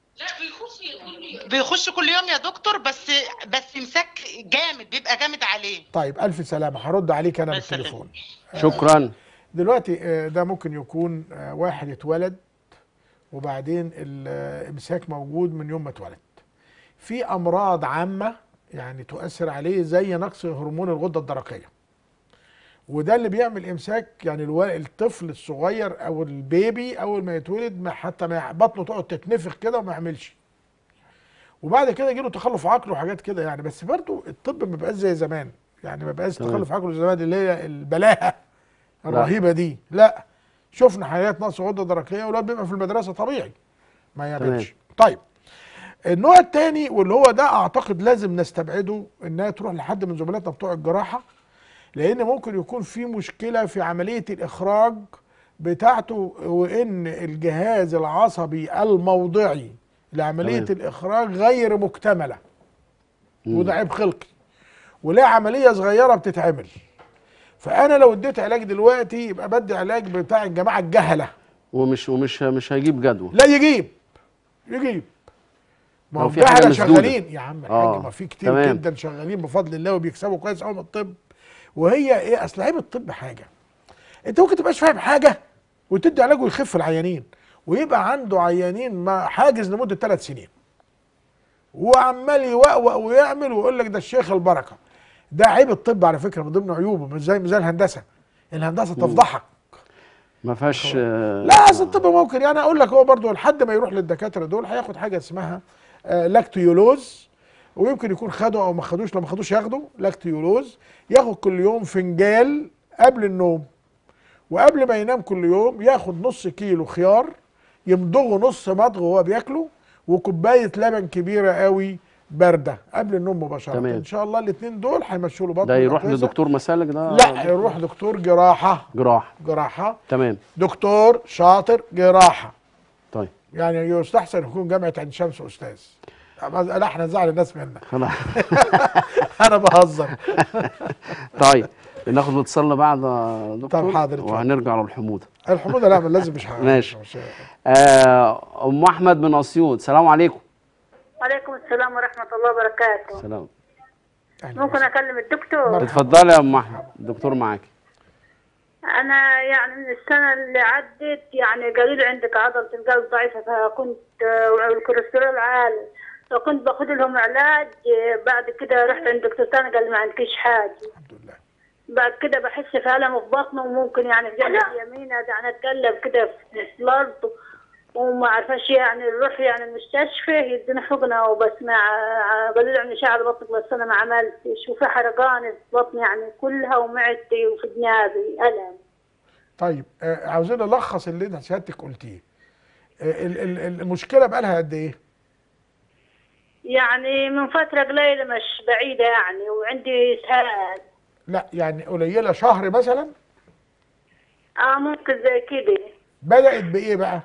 بيخش كل يوم يا دكتور بس بس امساك جامد بيبقى جامد عليه طيب الف سلامه هرد عليك انا الله يسلمك. بالتليفون شكرا دلوقتي آه، ده ممكن يكون آه، واحد اتولد وبعدين الامساك موجود من يوم ما اتولد في امراض عامه يعني تؤثر عليه زي نقص هرمون الغده الدرقيه وده اللي بيعمل امساك يعني الو- الطفل الصغير او البيبي اول ما يتولد ما حتى ما يع- بطنه تقعد تتنفخ كده وما يعملش وبعد كده يجيله تخلف عقل وحاجات كده يعني بس برضو الطب ما بقاش زي زمان يعني ما بقاش تمام. تخلف عقل زي زمان اللي هي البلاهه الرهيبه دي لا شفنا حالات نقص غده درقيه والواد بيبقى في المدرسه طبيعي ما يعملش طيب النوع الثاني واللي هو ده اعتقد لازم نستبعده انها تروح لحد من زملاتنا بتوع الجراحه لان ممكن يكون في مشكله في عمليه الاخراج بتاعته وان الجهاز العصبي الموضعي لعمليه تمام. الاخراج غير مكتمله مم. وده عيب خلقي وليه عمليه صغيره بتتعمل فانا لو اديت علاج دلوقتي يبقى بدي علاج بتاع الجماعه الجهله ومش ومش مش هيجيب جدوى لا يجيب يجيب ما لو هو في حاجة الجهله مسدودة. شغالين يا عم الحاج آه، ما في كتير تمام. جدا شغالين بفضل الله وبيكسبوا كويس قوي من الطب وهي ايه اصل عيب الطب حاجه انت ممكن تبقاش فاهم حاجه وتدي علاج ويخف العيانين ويبقى عنده عيانين ما حاجز لمده ثلاث سنين وعمال يوقوق ويعمل ويقول لك ده الشيخ البركه ده عيب الطب على فكره من ضمن عيوبه مش زي مش زي الهندسه الهندسه تفضحك ما فيهاش آه، لا اصل الطب ممكن يعني اقول لك هو برضو لحد ما يروح للدكاتره دول هياخد حاجه اسمها آه، لاكتيولوز ويمكن يكون خده او ما خدوش لو ما خدوش ياخده لاكتيولوز ياخد كل يوم فنجال قبل النوم وقبل ما ينام كل يوم ياخد نص كيلو خيار يمضغه نص مضغ وهو بياكله وكوبايه لبن كبيره قوي بارده قبل النوم مباشره تمام. ان شاء الله الاثنين دول هيمشوا له بطنه ده يروح كويسة. لدكتور مسالك ده لا يروح دكتور جراحه جراح جراحه تمام دكتور شاطر جراحه طيب يعني يستحسن يكون جامعه عين شمس استاذ لا احنا نزعل الناس منا خلاص انا بهزر طيب ناخد اتصالنا بعد يا دكتور طب حاضر، اتفضل. وهنرجع للحموضه الحموضه لا لازم مش هعمل. ماشي. مش- آه، ام احمد من اسيوط سلام عليكم وعليكم السلام ورحمة الله وبركاته سلام أهلا ممكن وسهلا. أكلم الدكتور اتفضلي يا ام احمد الدكتور معاكي أنا يعني من السنة اللي عدت يعني قالوا لي عندك عضلة القلب ضعيفة فكنت آه، والكوليسترول عالي فكنت باخد لهم علاج آه، بعد كده رحت عند دكتور تاني قال لي ما عندكيش حاجة الحمد لله بعد كده بحس في ألم في بطني وممكن يعني في جنب اليمين يعني أتقلب كده في الأرض وما عرفاش يعني نروح يعني المستشفى يدينا حقنة وبس مع قالوا لي اعملي شعر بطنك بس أنا ما عملتش وفي حرقان في بطني يعني كلها ومعدتي وفي جنابي ألم طيب آه عاوزين نلخص اللي انت سيادتك قلتيه آه ال- ال- المشكله بقى لها قد ايه؟ يعني من فترة قليلة مش بعيدة يعني وعندي إسهال لا يعني قليله شهر مثلا اه ممكن زي كده بدات بايه بقى؟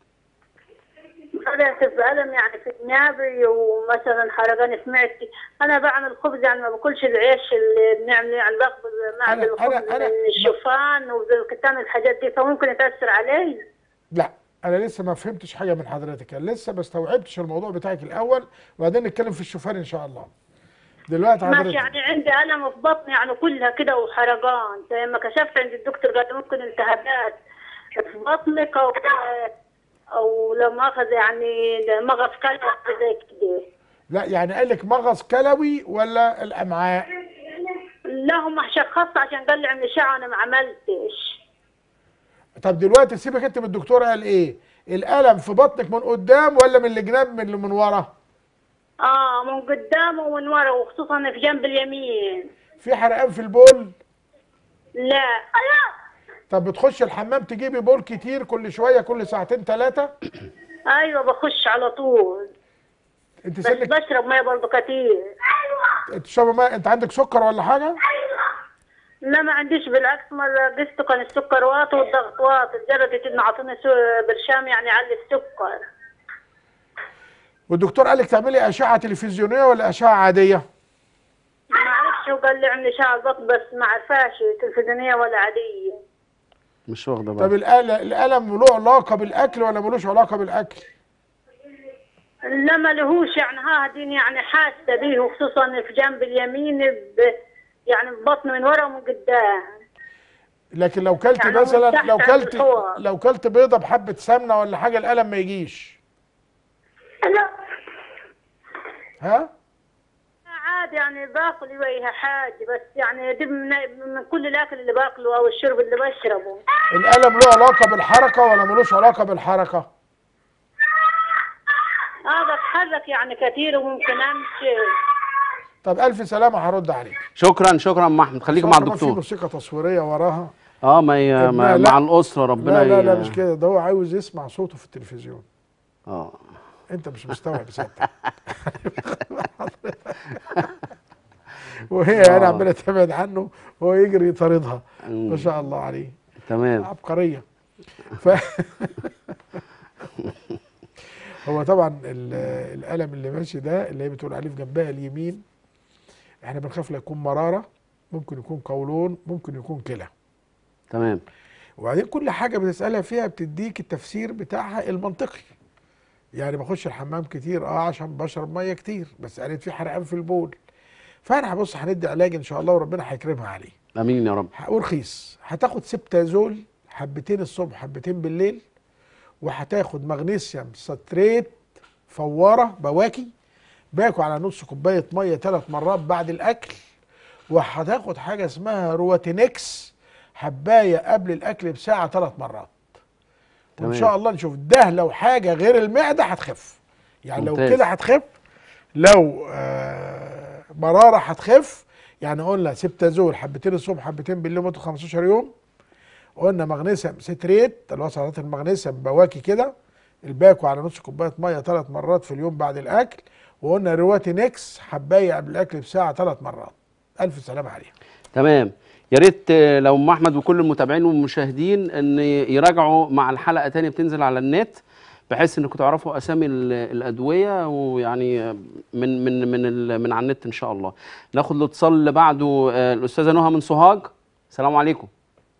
بدأت بألم يعني في جنابي ومثلا حرقان في معدتي أنا بعمل خبز يعني ما باكلش العيش اللي بنعمل يعني باخذ معمل أنا- الخبز أنا- أنا- من الشوفان وبالكتان الحاجات دي فممكن يتأثر علي لا انا لسه ما فهمتش حاجه من حضرتك أنا لسه ما استوعبتش الموضوع بتاعك الاول وبعدين نتكلم في الشوفان ان شاء الله دلوقتي ماشي حضرتك يعني عندي ألم في بطني يعني كلها كده وحرقان فلما كشفت عند الدكتور قال لي ممكن التهابات في بطنك أو أو لما أخذ يعني مغص كلى زي كده لا يعني قال لك مغص كلوي ولا الامعاء؟ لا هم شخصت عشان قال لي عن الاشعه انا ما عملتش طب دلوقتي سيبك انت من الدكتور قال ايه الالم في بطنك من قدام ولا من الجناب من اللي من ورا اه من قدام ومن ورا وخصوصا في جنب اليمين في حرقان في البول لا طب بتخش الحمام تجيبي بول كتير كل شويه كل ساعتين ثلاثه ايوه بخش على طول انت بس سنك بشرب ميه برضه كتير انت شرب ماء انت عندك سكر ولا حاجه لا ما عنديش بالعكس مرة قسته كان السكر واطي والضغط واطي لدرجة إنه عطوني سو- برشام يعني علي السكر والدكتور قال لك تعملي اشعه تلفزيونيه ولا اشعه عاديه ما اعرفش هو قال لي عندي شعر ضغط بس ما عرفاش تلفزيونية ولا عادية مش واخده طب بالك الأل- الالم له علاقه بالاكل ولا ملوش علاقه بالاكل لا ما لهوش يعني ها دين يعني حاسة بيه وخصوصا في جنب اليمين ب يعني بطن من ورا ومن قدام لكن لو كلت يعني هو مثلا تحت لو عند كلت الحوار. لو كلت بيضه بحبه سمنه ولا حاجه الالم ما يجيش لا ها عادي يعني باكل وياها حاجة بس يعني دي من, من كل الأكل اللي باكله أو الشرب اللي بشربه الالم له علاقه بالحركه ولا ملوش علاقه بالحركه اه بتحرك يعني كتير وممكن امشي طب الف سلامه هرد عليك شكرا شكرا يا أم احمد خليك مع كمان في الدكتور موسيقى تصويريه وراها اه ما ي... ما ابنها لا. مع الاسره ربنا لا لا لا ي- مش كده ده هو عاوز يسمع صوته في التلفزيون اه انت مش مستوعب صدق وهي يعني آه. عماله تبعد عنه وهو يجري يطاردها مم. ما شاء الله عليه تمام عبقريه ف هو طبعا ال- الالم اللي ماشي ده اللي هي بتقول عليه في جنبها اليمين احنا بنخاف لا يكون مراره ممكن يكون قولون ممكن يكون كلى تمام وبعدين كل حاجه بتسالها فيها بتديك التفسير بتاعها المنطقي يعني بخش الحمام كتير اه عشان بشرب ميه كتير بس قالت في حرقان في البول فانا هبص هندي علاج ان شاء الله وربنا هيكرمها عليه امين يا رب ورخيص هتاخد سبتازول حبتين الصبح حبتين بالليل وهتاخد مغنيسيوم ستريت فواره بواكي باكو على نص كوبايه ميه ثلاث مرات بعد الاكل وهتاخد حاجه اسمها رواتينكس حبايه قبل الاكل بساعه ثلاث مرات وان تمام. شاء الله نشوف ده لو حاجه غير المعده هتخف يعني لو ممتاز. كده هتخف لو آه مراره هتخف يعني قلنا سبتازول حبتين الصبح حبتين بالليل مدة 15 يوم قلنا مغنيسيوم ستريت اللي هو سلطات المغنيسيوم بواكي كده الباكو على نص كوبايه ميه ثلاث مرات في اليوم بعد الاكل وقلنا رواتي نكس حبايه قبل الاكل بساعه ثلاث مرات الف سلامه عليها تمام يا ريت آه، لو ام احمد وكل المتابعين والمشاهدين ان يراجعوا مع الحلقه تاني بتنزل على النت بحيث انكم تعرفوا اسامي ال- الادويه ويعني آه، من من من ال- من على النت ان شاء الله ناخد الاتصال اللي بعده آه، الاستاذه نهى من سوهاج السلام عليكم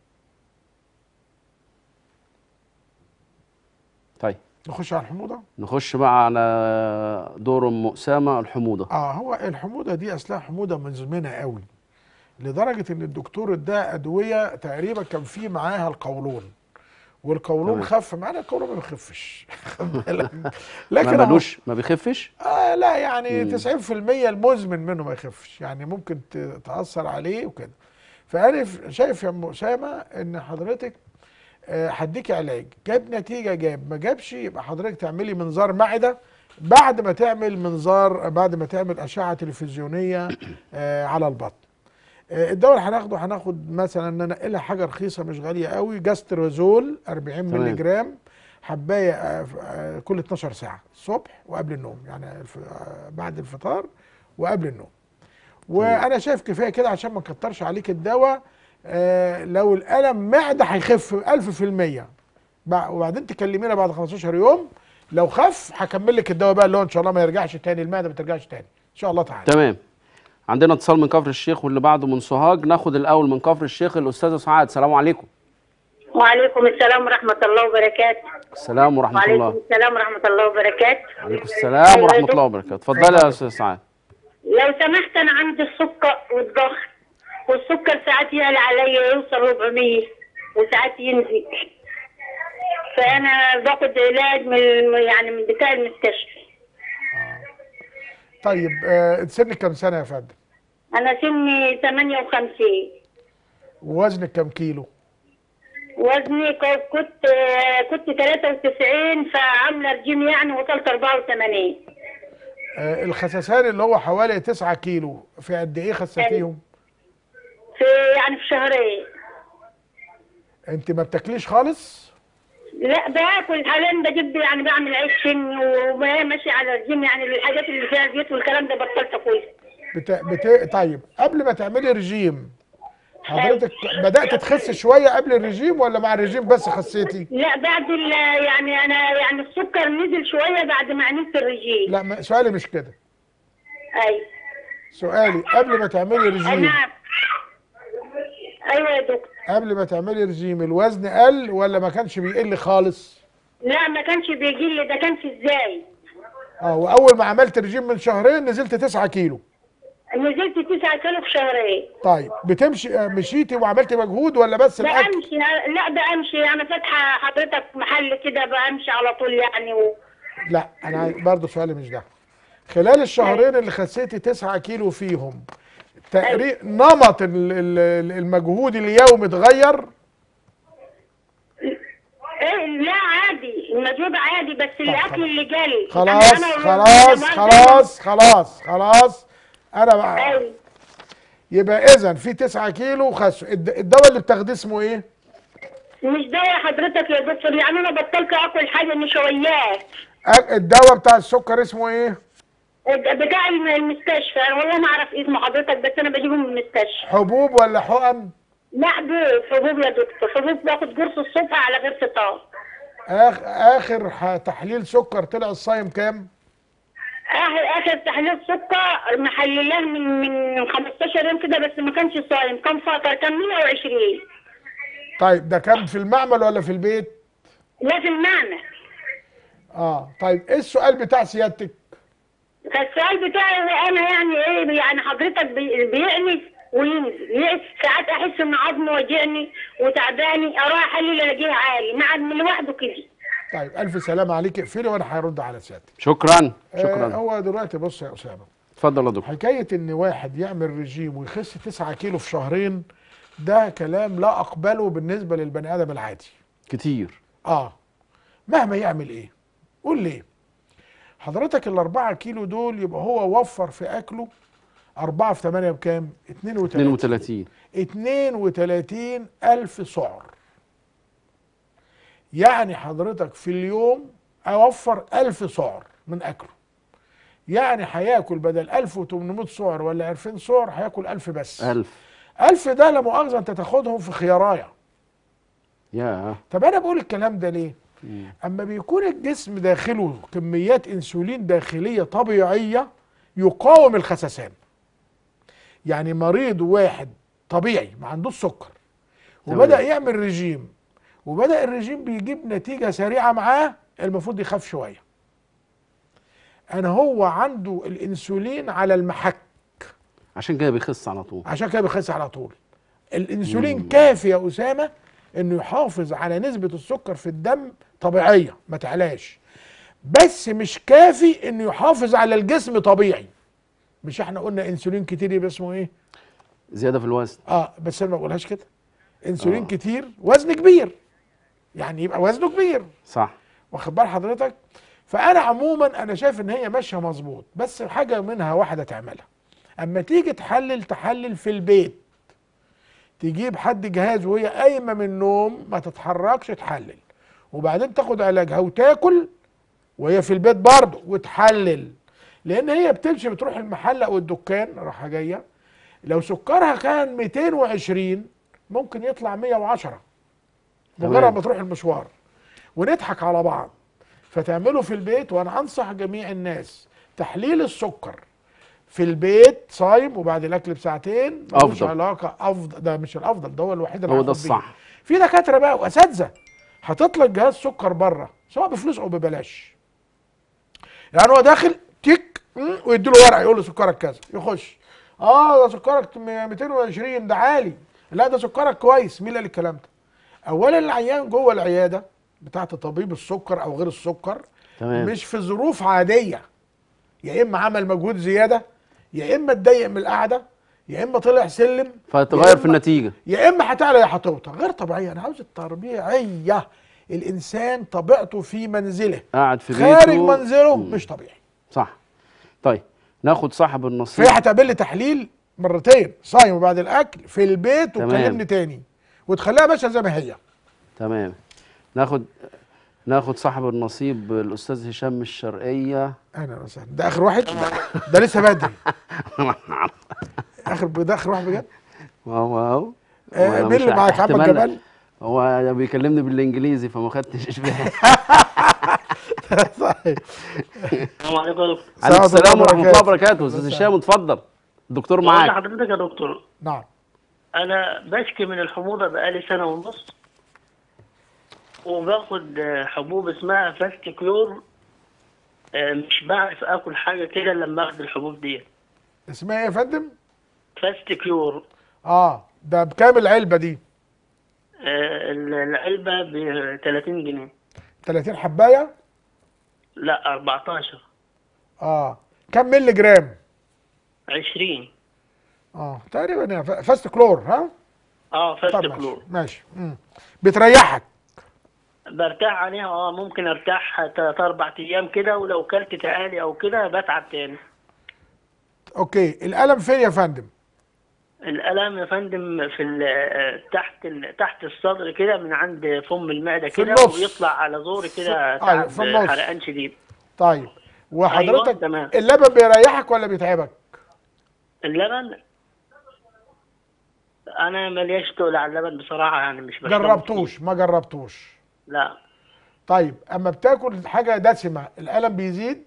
طيب نخش على الحموضه نخش بقى على دور ام اسامه الحموضه اه هو الحموضه دي اصلها حموضه مزمنه قوي لدرجه ان الدكتور اداها ادويه تقريبا كان في معاها القولون والقولون تمام. خف معانا القولون ما بيخفش خد بالك. ما لكن أهو- ملوش ما بيخفش آه لا يعني مم. 90% المزمن منه ما يخفش يعني ممكن ت- تأثر عليه وكده فأنا ف- شايف يا أم أسامة إن حضرتك آه، هديكي علاج جاب نتيجة جاب ما جابش يبقى حضرتك تعملي منظار معدة بعد ما تعمل منظار بعد ما تعمل أشعة تلفزيونية آه، على البطن آه، الدواء اللي هناخده هناخد مثلا ننقلها حاجة رخيصة مش غالية قوي جاستروزول 40 تمام. مللي جرام حبايه آه، ف- آه، كل 12 ساعه الصبح وقبل النوم يعني الف- آه، بعد الفطار وقبل النوم وانا شايف كفايه كده عشان ما نكترش عليك الدواء آه، لو الالم معده هيخف 1000% بع- وبعدين تكلمينا بعد 15 يوم لو خف هكمل لك الدواء بقى اللي هو ان شاء الله ما يرجعش تاني المعده ما ترجعش تاني ان شاء الله تعالى تمام عندنا اتصال من كفر الشيخ واللي بعده من سوهاج ناخد الاول من كفر الشيخ الاستاذه سعاد السلام عليكم وعليكم السلام ورحمة الله وبركاته السلام ورحمه وعليكم الله السلام ورحمة الله وبركاته وعليكم السلام ورحمه الله وبركاته اتفضلي يا استاذ سعاد لو سمحت أنا عندي السكر والضغط والسكر ساعات يعلى عليا يوصل 400 وساعات ينزل فأنا باخد علاج من الم- يعني من بتاع المستشفى طيب آه، سنك كام سنه يا فندم انا سني 58 ووزنك كام كيلو وزني ك- كنت كنت 93 فعامله رجيم يعني وصلت 84 آه الخسسان اللي هو حوالي 9 كيلو في قد ايه خسيتيهم في يعني في شهرين انت ما بتاكليش خالص لا باكل حاليا بجيب يعني بعمل عيش سني وماشي على الرجيم يعني الحاجات اللي فيها زيت والكلام ده بطلت كويس بت... بت... طيب قبل ما تعملي رجيم حضرتك بدأت تخس شوية قبل الرجيم ولا مع الرجيم بس خسيتي؟ لا بعد ال- يعني انا يعني السكر نزل شويه بعد ما عملت الرجيم لا ما- سؤالي مش كده اي سؤالي قبل ما تعملي رجيم انا ايوه يا دكتور قبل ما تعملي رجيم الوزن قل ولا ما كانش بيقل خالص؟ لا ما كانش بيجي لي ده كان في ازاي اه واول ما عملت رجيم من شهرين نزلت 9 كيلو نزلت 9 كيلو في شهرين طيب بتمشي آه، مشيتي وعملتي مجهود ولا بس الاكل؟ بمشي لا بمشي انا فاتحه حضرتك محل كده بمشي على طول يعني و... لا انا عايز- برضه سؤالي مش ده خلال الشهرين اللي خسيتي 9 كيلو فيهم تقريبا نمط ال- ال- المجهود اليومي اتغير ايه لا عادي المجهود عادي بس الاكل اللي جالي خلاص يعني أنا- خلاص أنا- خلاص خلاص خلاص انا بقى أيوة. يبقى اذا في 9 كيلو خسوا الد- الدواء اللي بتاخديه اسمه ايه؟ مش ده يا حضرتك يا دكتور يعني انا بطلت اكل حاجه نشويات أك- الدواء بتاع السكر اسمه ايه؟ بتاع الم- المستشفى انا والله ما اعرف اسم حضرتك بس انا بجيبه من المستشفى حبوب ولا حقن؟ لا حبوب حبوب يا دكتور حبوب باخد قرص الصبح على غير فطار آخ اخر ح- تحليل سكر طلع الصايم كام؟ اخر اخر تحليل سكر محللاه من من 15 يوم كده بس ما كانش صايم كان فاطر كان 120 طيب ده كان في المعمل ولا في البيت؟ لا في المعنى اه طيب ايه السؤال بتاع سيادتك؟ فالسؤال بتاعي هو انا يعني ايه يعني حضرتك بي- بيعني وينزل ي- ساعات احس ان عظمي واجعني وتعباني اروح احلل الاقيه عالي مع من لوحده كده طيب الف سلامه عليك اقفلي وانا هرد على سيادتك شكرا آه شكرا هو دلوقتي بص يا اسامه اتفضل يا دكتور حكايه ان واحد يعمل رجيم ويخس 9 كيلو في شهرين ده كلام لا اقبله بالنسبه للبني ادم العادي كتير اه مهما يعمل ايه قول ليه حضرتك الأربعة كيلو دول يبقى هو وفر في أكله أربعة في ثمانية بكام؟ 32 32 32 ألف سعر يعني حضرتك في اليوم أوفر ألف سعر من أكله يعني هياكل بدل 1800 سعر ولا 2000 سعر هياكل 1000 بس ألف ألف ده لا مؤاخذة أنت تاخدهم في خيارايه يا طب انا بقول الكلام ده ليه اما بيكون الجسم داخله كميات انسولين داخليه طبيعيه يقاوم الخسسان يعني مريض واحد طبيعي ما عندوش سكر وبدا تمام. يعمل رجيم وبدا الرجيم بيجيب نتيجه سريعه معاه المفروض يخاف شويه انا هو عنده الانسولين على المحك عشان كده بيخس على طول عشان كده بيخس على طول الانسولين كافي يا اسامه انه يحافظ على نسبه السكر في الدم طبيعيه ما تعلاش بس مش كافي انه يحافظ على الجسم طبيعي مش احنا قلنا انسولين كتير يبقى اسمه ايه زياده في الوزن اه بس انا ما بقولهاش كده انسولين آه. آه. كتير وزن كبير يعني يبقى وزنه كبير صح واخد بال حضرتك فانا عموما انا شايف ان هي ماشيه مظبوط بس حاجه منها واحده تعملها اما تيجي تحلل تحلل في البيت تجيب حد جهاز وهي قايمه من النوم ما تتحركش تحلل وبعدين تاخد علاجها وتاكل وهي في البيت برضه وتحلل لان هي بتمشي بتروح المحل او الدكان رايحه جايه لو سكرها كان 220 ممكن يطلع 110 تمام. مجرد ما تروح المشوار ونضحك على بعض فتعمله في البيت وانا انصح جميع الناس تحليل السكر في البيت صايم وبعد الاكل بساعتين ملوش أفضل. علاقه افضل ده مش الافضل ده هو الوحيد اللي هو هاخد ده بيه. الصح في دكاتره بقى واساتذه هتطلق جهاز سكر بره سواء بفلوس او ببلاش يعني هو داخل تيك مم، ويديله ورقه يقول له سكرك كذا يخش اه ده سكرك 220 ده عالي لا ده سكرك كويس مين اللي قال الكلام ده اولا العيان جوه العياده بتاعت طبيب السكر او غير السكر تمام مش في ظروف عاديه يا اما عمل مجهود زياده يا اما اتضايق من القعده يا اما طلع سلم فتغير يا في إما- النتيجه يا اما هتعلى يا هتوطى غير طبيعيه انا عاوز الطبيعيه الانسان طبيعته في منزله قاعد في بيته خارج منزله مم. مش طبيعي صح طيب ناخد صاحب النصيب فهي هتعمل لي تحليل مرتين صايم وبعد الاكل في البيت تمام. وتكلمني تاني وتخليها ماشيه زي ما هي تمام ناخد ناخد صاحب النصيب الاستاذ هشام من الشرقيه اهلا وسهلا ده اخر واحد ده لسه بدري اخر ده اخر واحد بجد واو واو آه، وأنا مين مش اللي معاك محمد احتمال- جمال هو بيكلمني بالانجليزي فما خدتش بالي طيب السلام عليكم يا دكتور عليكم السلام السلام ورحمه الله وبركاته. وبركاته استاذ هشام اتفضل الدكتور بقول معاك لحضرتك يا دكتور نعم انا بشكي من الحموضه بقالي سنه ونص وباخد آه، حبوب اسمها فاست كلور آه، مش بعرف اكل حاجه كده لما اخد الحبوب دي اسمها ايه يا فندم فاست كلور اه ده بكام العلبه دي آه، العلبه ب 30 جنيه 30 حبايه لا 14 اه كم مللي جرام 20 اه تقريبا يعني ف- فاست كلور ها اه فاست طب ماشي كلور ماشي مم. بتريحك برتاح عليها اه ممكن ارتاح تلات اربع ايام كده ولو كلت تعالي او كده بتعب تاني اوكي الالم فين يا فندم الالم يا فندم في ال- آه، تحت ال- تحت الصدر كده من عند فم المعده في كده النص. ويطلع على زوري في- كده أيوة، تعب في النص. حرقان شديد طيب وحضرتك أيوة، تمام. اللبن بيريحك ولا بيتعبك اللبن انا ملياش تقل على اللبن بصراحه يعني مش بشربه جربتوش ما جربتوش كتير. لا طيب اما بتاكل حاجه دسمه الالم بيزيد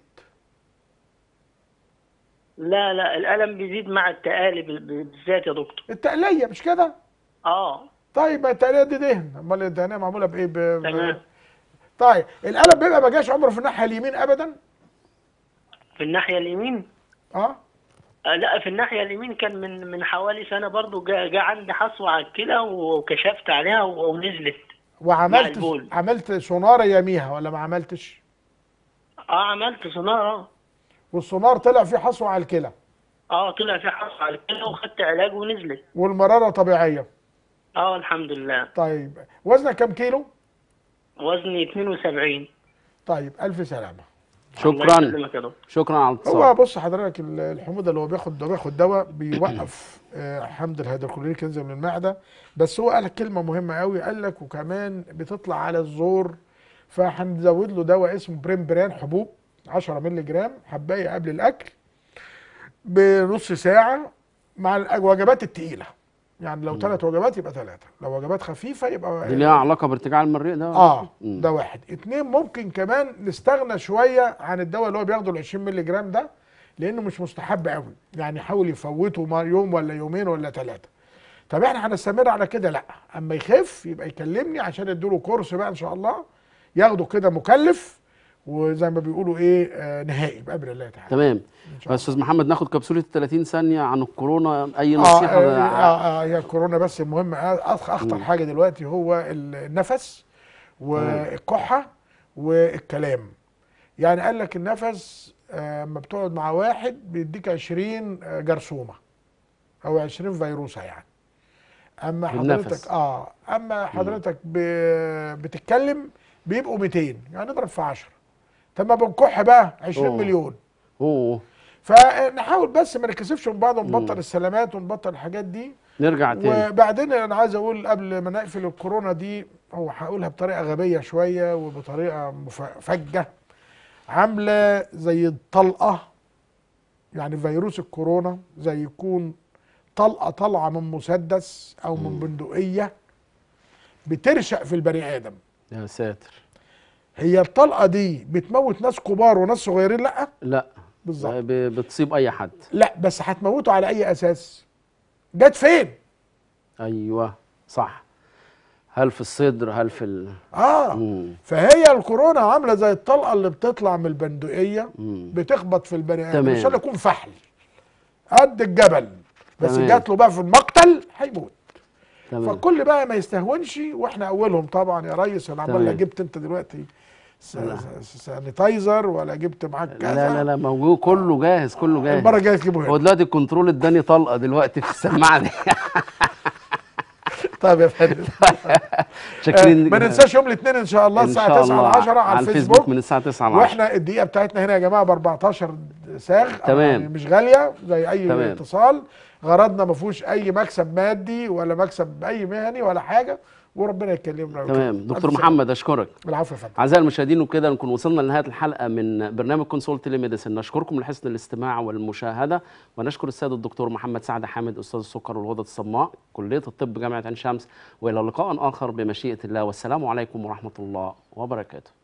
لا لا الالم بيزيد مع التقالب بال- بالذات يا دكتور التقليه مش كده اه طيب ما التقليه دي دهن امال الدهنيه معموله بايه ب... ب- تمام طيب الالم بيبقى ما جاش عمره في الناحيه اليمين ابدا في الناحيه اليمين اه آه، لا في الناحيه اليمين كان من من حوالي سنه برضو جا, جا عندي حصوه على الكلى وكشفت عليها و- ونزلت مع وعملت البول. عملت سونار يميها ولا ما عملتش اه عملت سونار اه والسونار طلع فيه حصوه على الكلى اه طلع في حصوه على الكلى وخدت علاج ونزلت والمراره طبيعيه اه الحمد لله طيب وزنك كام كيلو وزني 72 طيب الف سلامه الله شكرا يسلمك يا دكتور شكرا على هو الاتصال بص حضرتك ال- الحموضه اللي هو بياخد ده بياخد دواء بيوقف آه، حمض الهيدروكلوريك ينزل من المعده بس هو قال لك كلمه مهمه قوي قال لك وكمان بتطلع على الزور فهنزود له دواء اسمه بريمبران حبوب 10 مللي جرام حبايه قبل الاكل بنص ساعه مع الوجبات التقيله يعني لو ثلاث وجبات يبقى ثلاثه لو وجبات خفيفه يبقى دي ليها علاقه بارتجاع المريء ده اه مم. ده واحد اتنين ممكن كمان نستغنى شويه عن الدواء اللي هو بياخده ال 20 مللي جرام ده لانه مش مستحب قوي يعني حاول يفوته ما- يوم ولا يومين ولا ثلاثه طب احنا هنستمر على كده لا اما يخف يبقى يكلمني عشان اديله كورس بقى ان شاء الله ياخده كده مكلف وزي ما بيقولوا ايه آه نهائي بامر الله تعالى تمام إن شاء استاذ محمد ناخد كبسوله 30 ثانيه عن الكورونا اي اه نصيحه اه, بقى؟ آه, آه هي الكورونا بس المهم آه، أخ- اخطر حاجه دلوقتي هو النفس والكحه والكلام يعني قال لك النفس آه، اما بتقعد مع واحد بيديك 20 آه، جرثومه او 20 فيروسه يعني اما بالنفس. حضرتك اه اما حضرتك ب- بتتكلم بيبقوا 200 يعني اضرب في 10 طب ما بنكح بقى 20 أوه. مليون اوه فنحاول بس ما نكسفش من بعض ونبطل السلامات ونبطل الحاجات دي نرجع تاني وبعدين انا عايز اقول قبل ما نقفل الكورونا دي هو هقولها بطريقه غبيه شويه وبطريقه مف- فجه عامله زي الطلقه يعني فيروس الكورونا زي يكون طلقه طالعه من مسدس او من بندقيه بترشق في البني ادم يا ساتر هي الطلقه دي بتموت ناس كبار وناس صغيرين لا لا بالظبط ب- بتصيب اي حد لا بس هتموته على اي اساس جت فين ايوه صح هل في الصدر هل في ال... اه مم. فهي الكورونا عامله زي الطلقه اللي بتطلع من البندقيه مم. بتخبط في البني ادم تمام. ان شاء الله يكون فحل قد الجبل بس تمام. جات له بقى في المقتل هيموت تمام فالكل بقى ما يستهونش واحنا اولهم طبعا يا ريس انا عمال تمام. جبت انت دلوقتي س- س- سانيتايزر ولا جبت معاك كذا لا لا لا موجود كله جاهز كله جاهز المره الجايه تجيبه هو هنا دلوقتي الكنترول اداني طلقه دلوقتي في السماعه دي طيب يا فندم شاكرين آه، ما ننساش يوم الاثنين ان شاء الله إن الساعه شاء 9 الله ل 10 على الفيسبوك من الساعه 9 ل 10 واحنا الدقيقه بتاعتنا هنا يا جماعه ب 14 ساغ تمام. يعني مش غاليه زي اي تمام. اتصال غرضنا ما فيهوش اي مكسب مادي ولا مكسب اي مهني ولا حاجه وربنا يكلمنا تمام ويكرمنا. دكتور ألف محمد اشكرك سلامة. العفو يا فندم اعزائي المشاهدين وكده نكون وصلنا لنهايه الحلقه من برنامج كونسول تيلي ميديسن نشكركم لحسن الاستماع والمشاهده ونشكر السيد الدكتور محمد سعد حامد استاذ السكر والغدد الصماء كليه الطب جامعه عين شمس والى لقاء اخر بمشيئه الله والسلام عليكم ورحمه الله وبركاته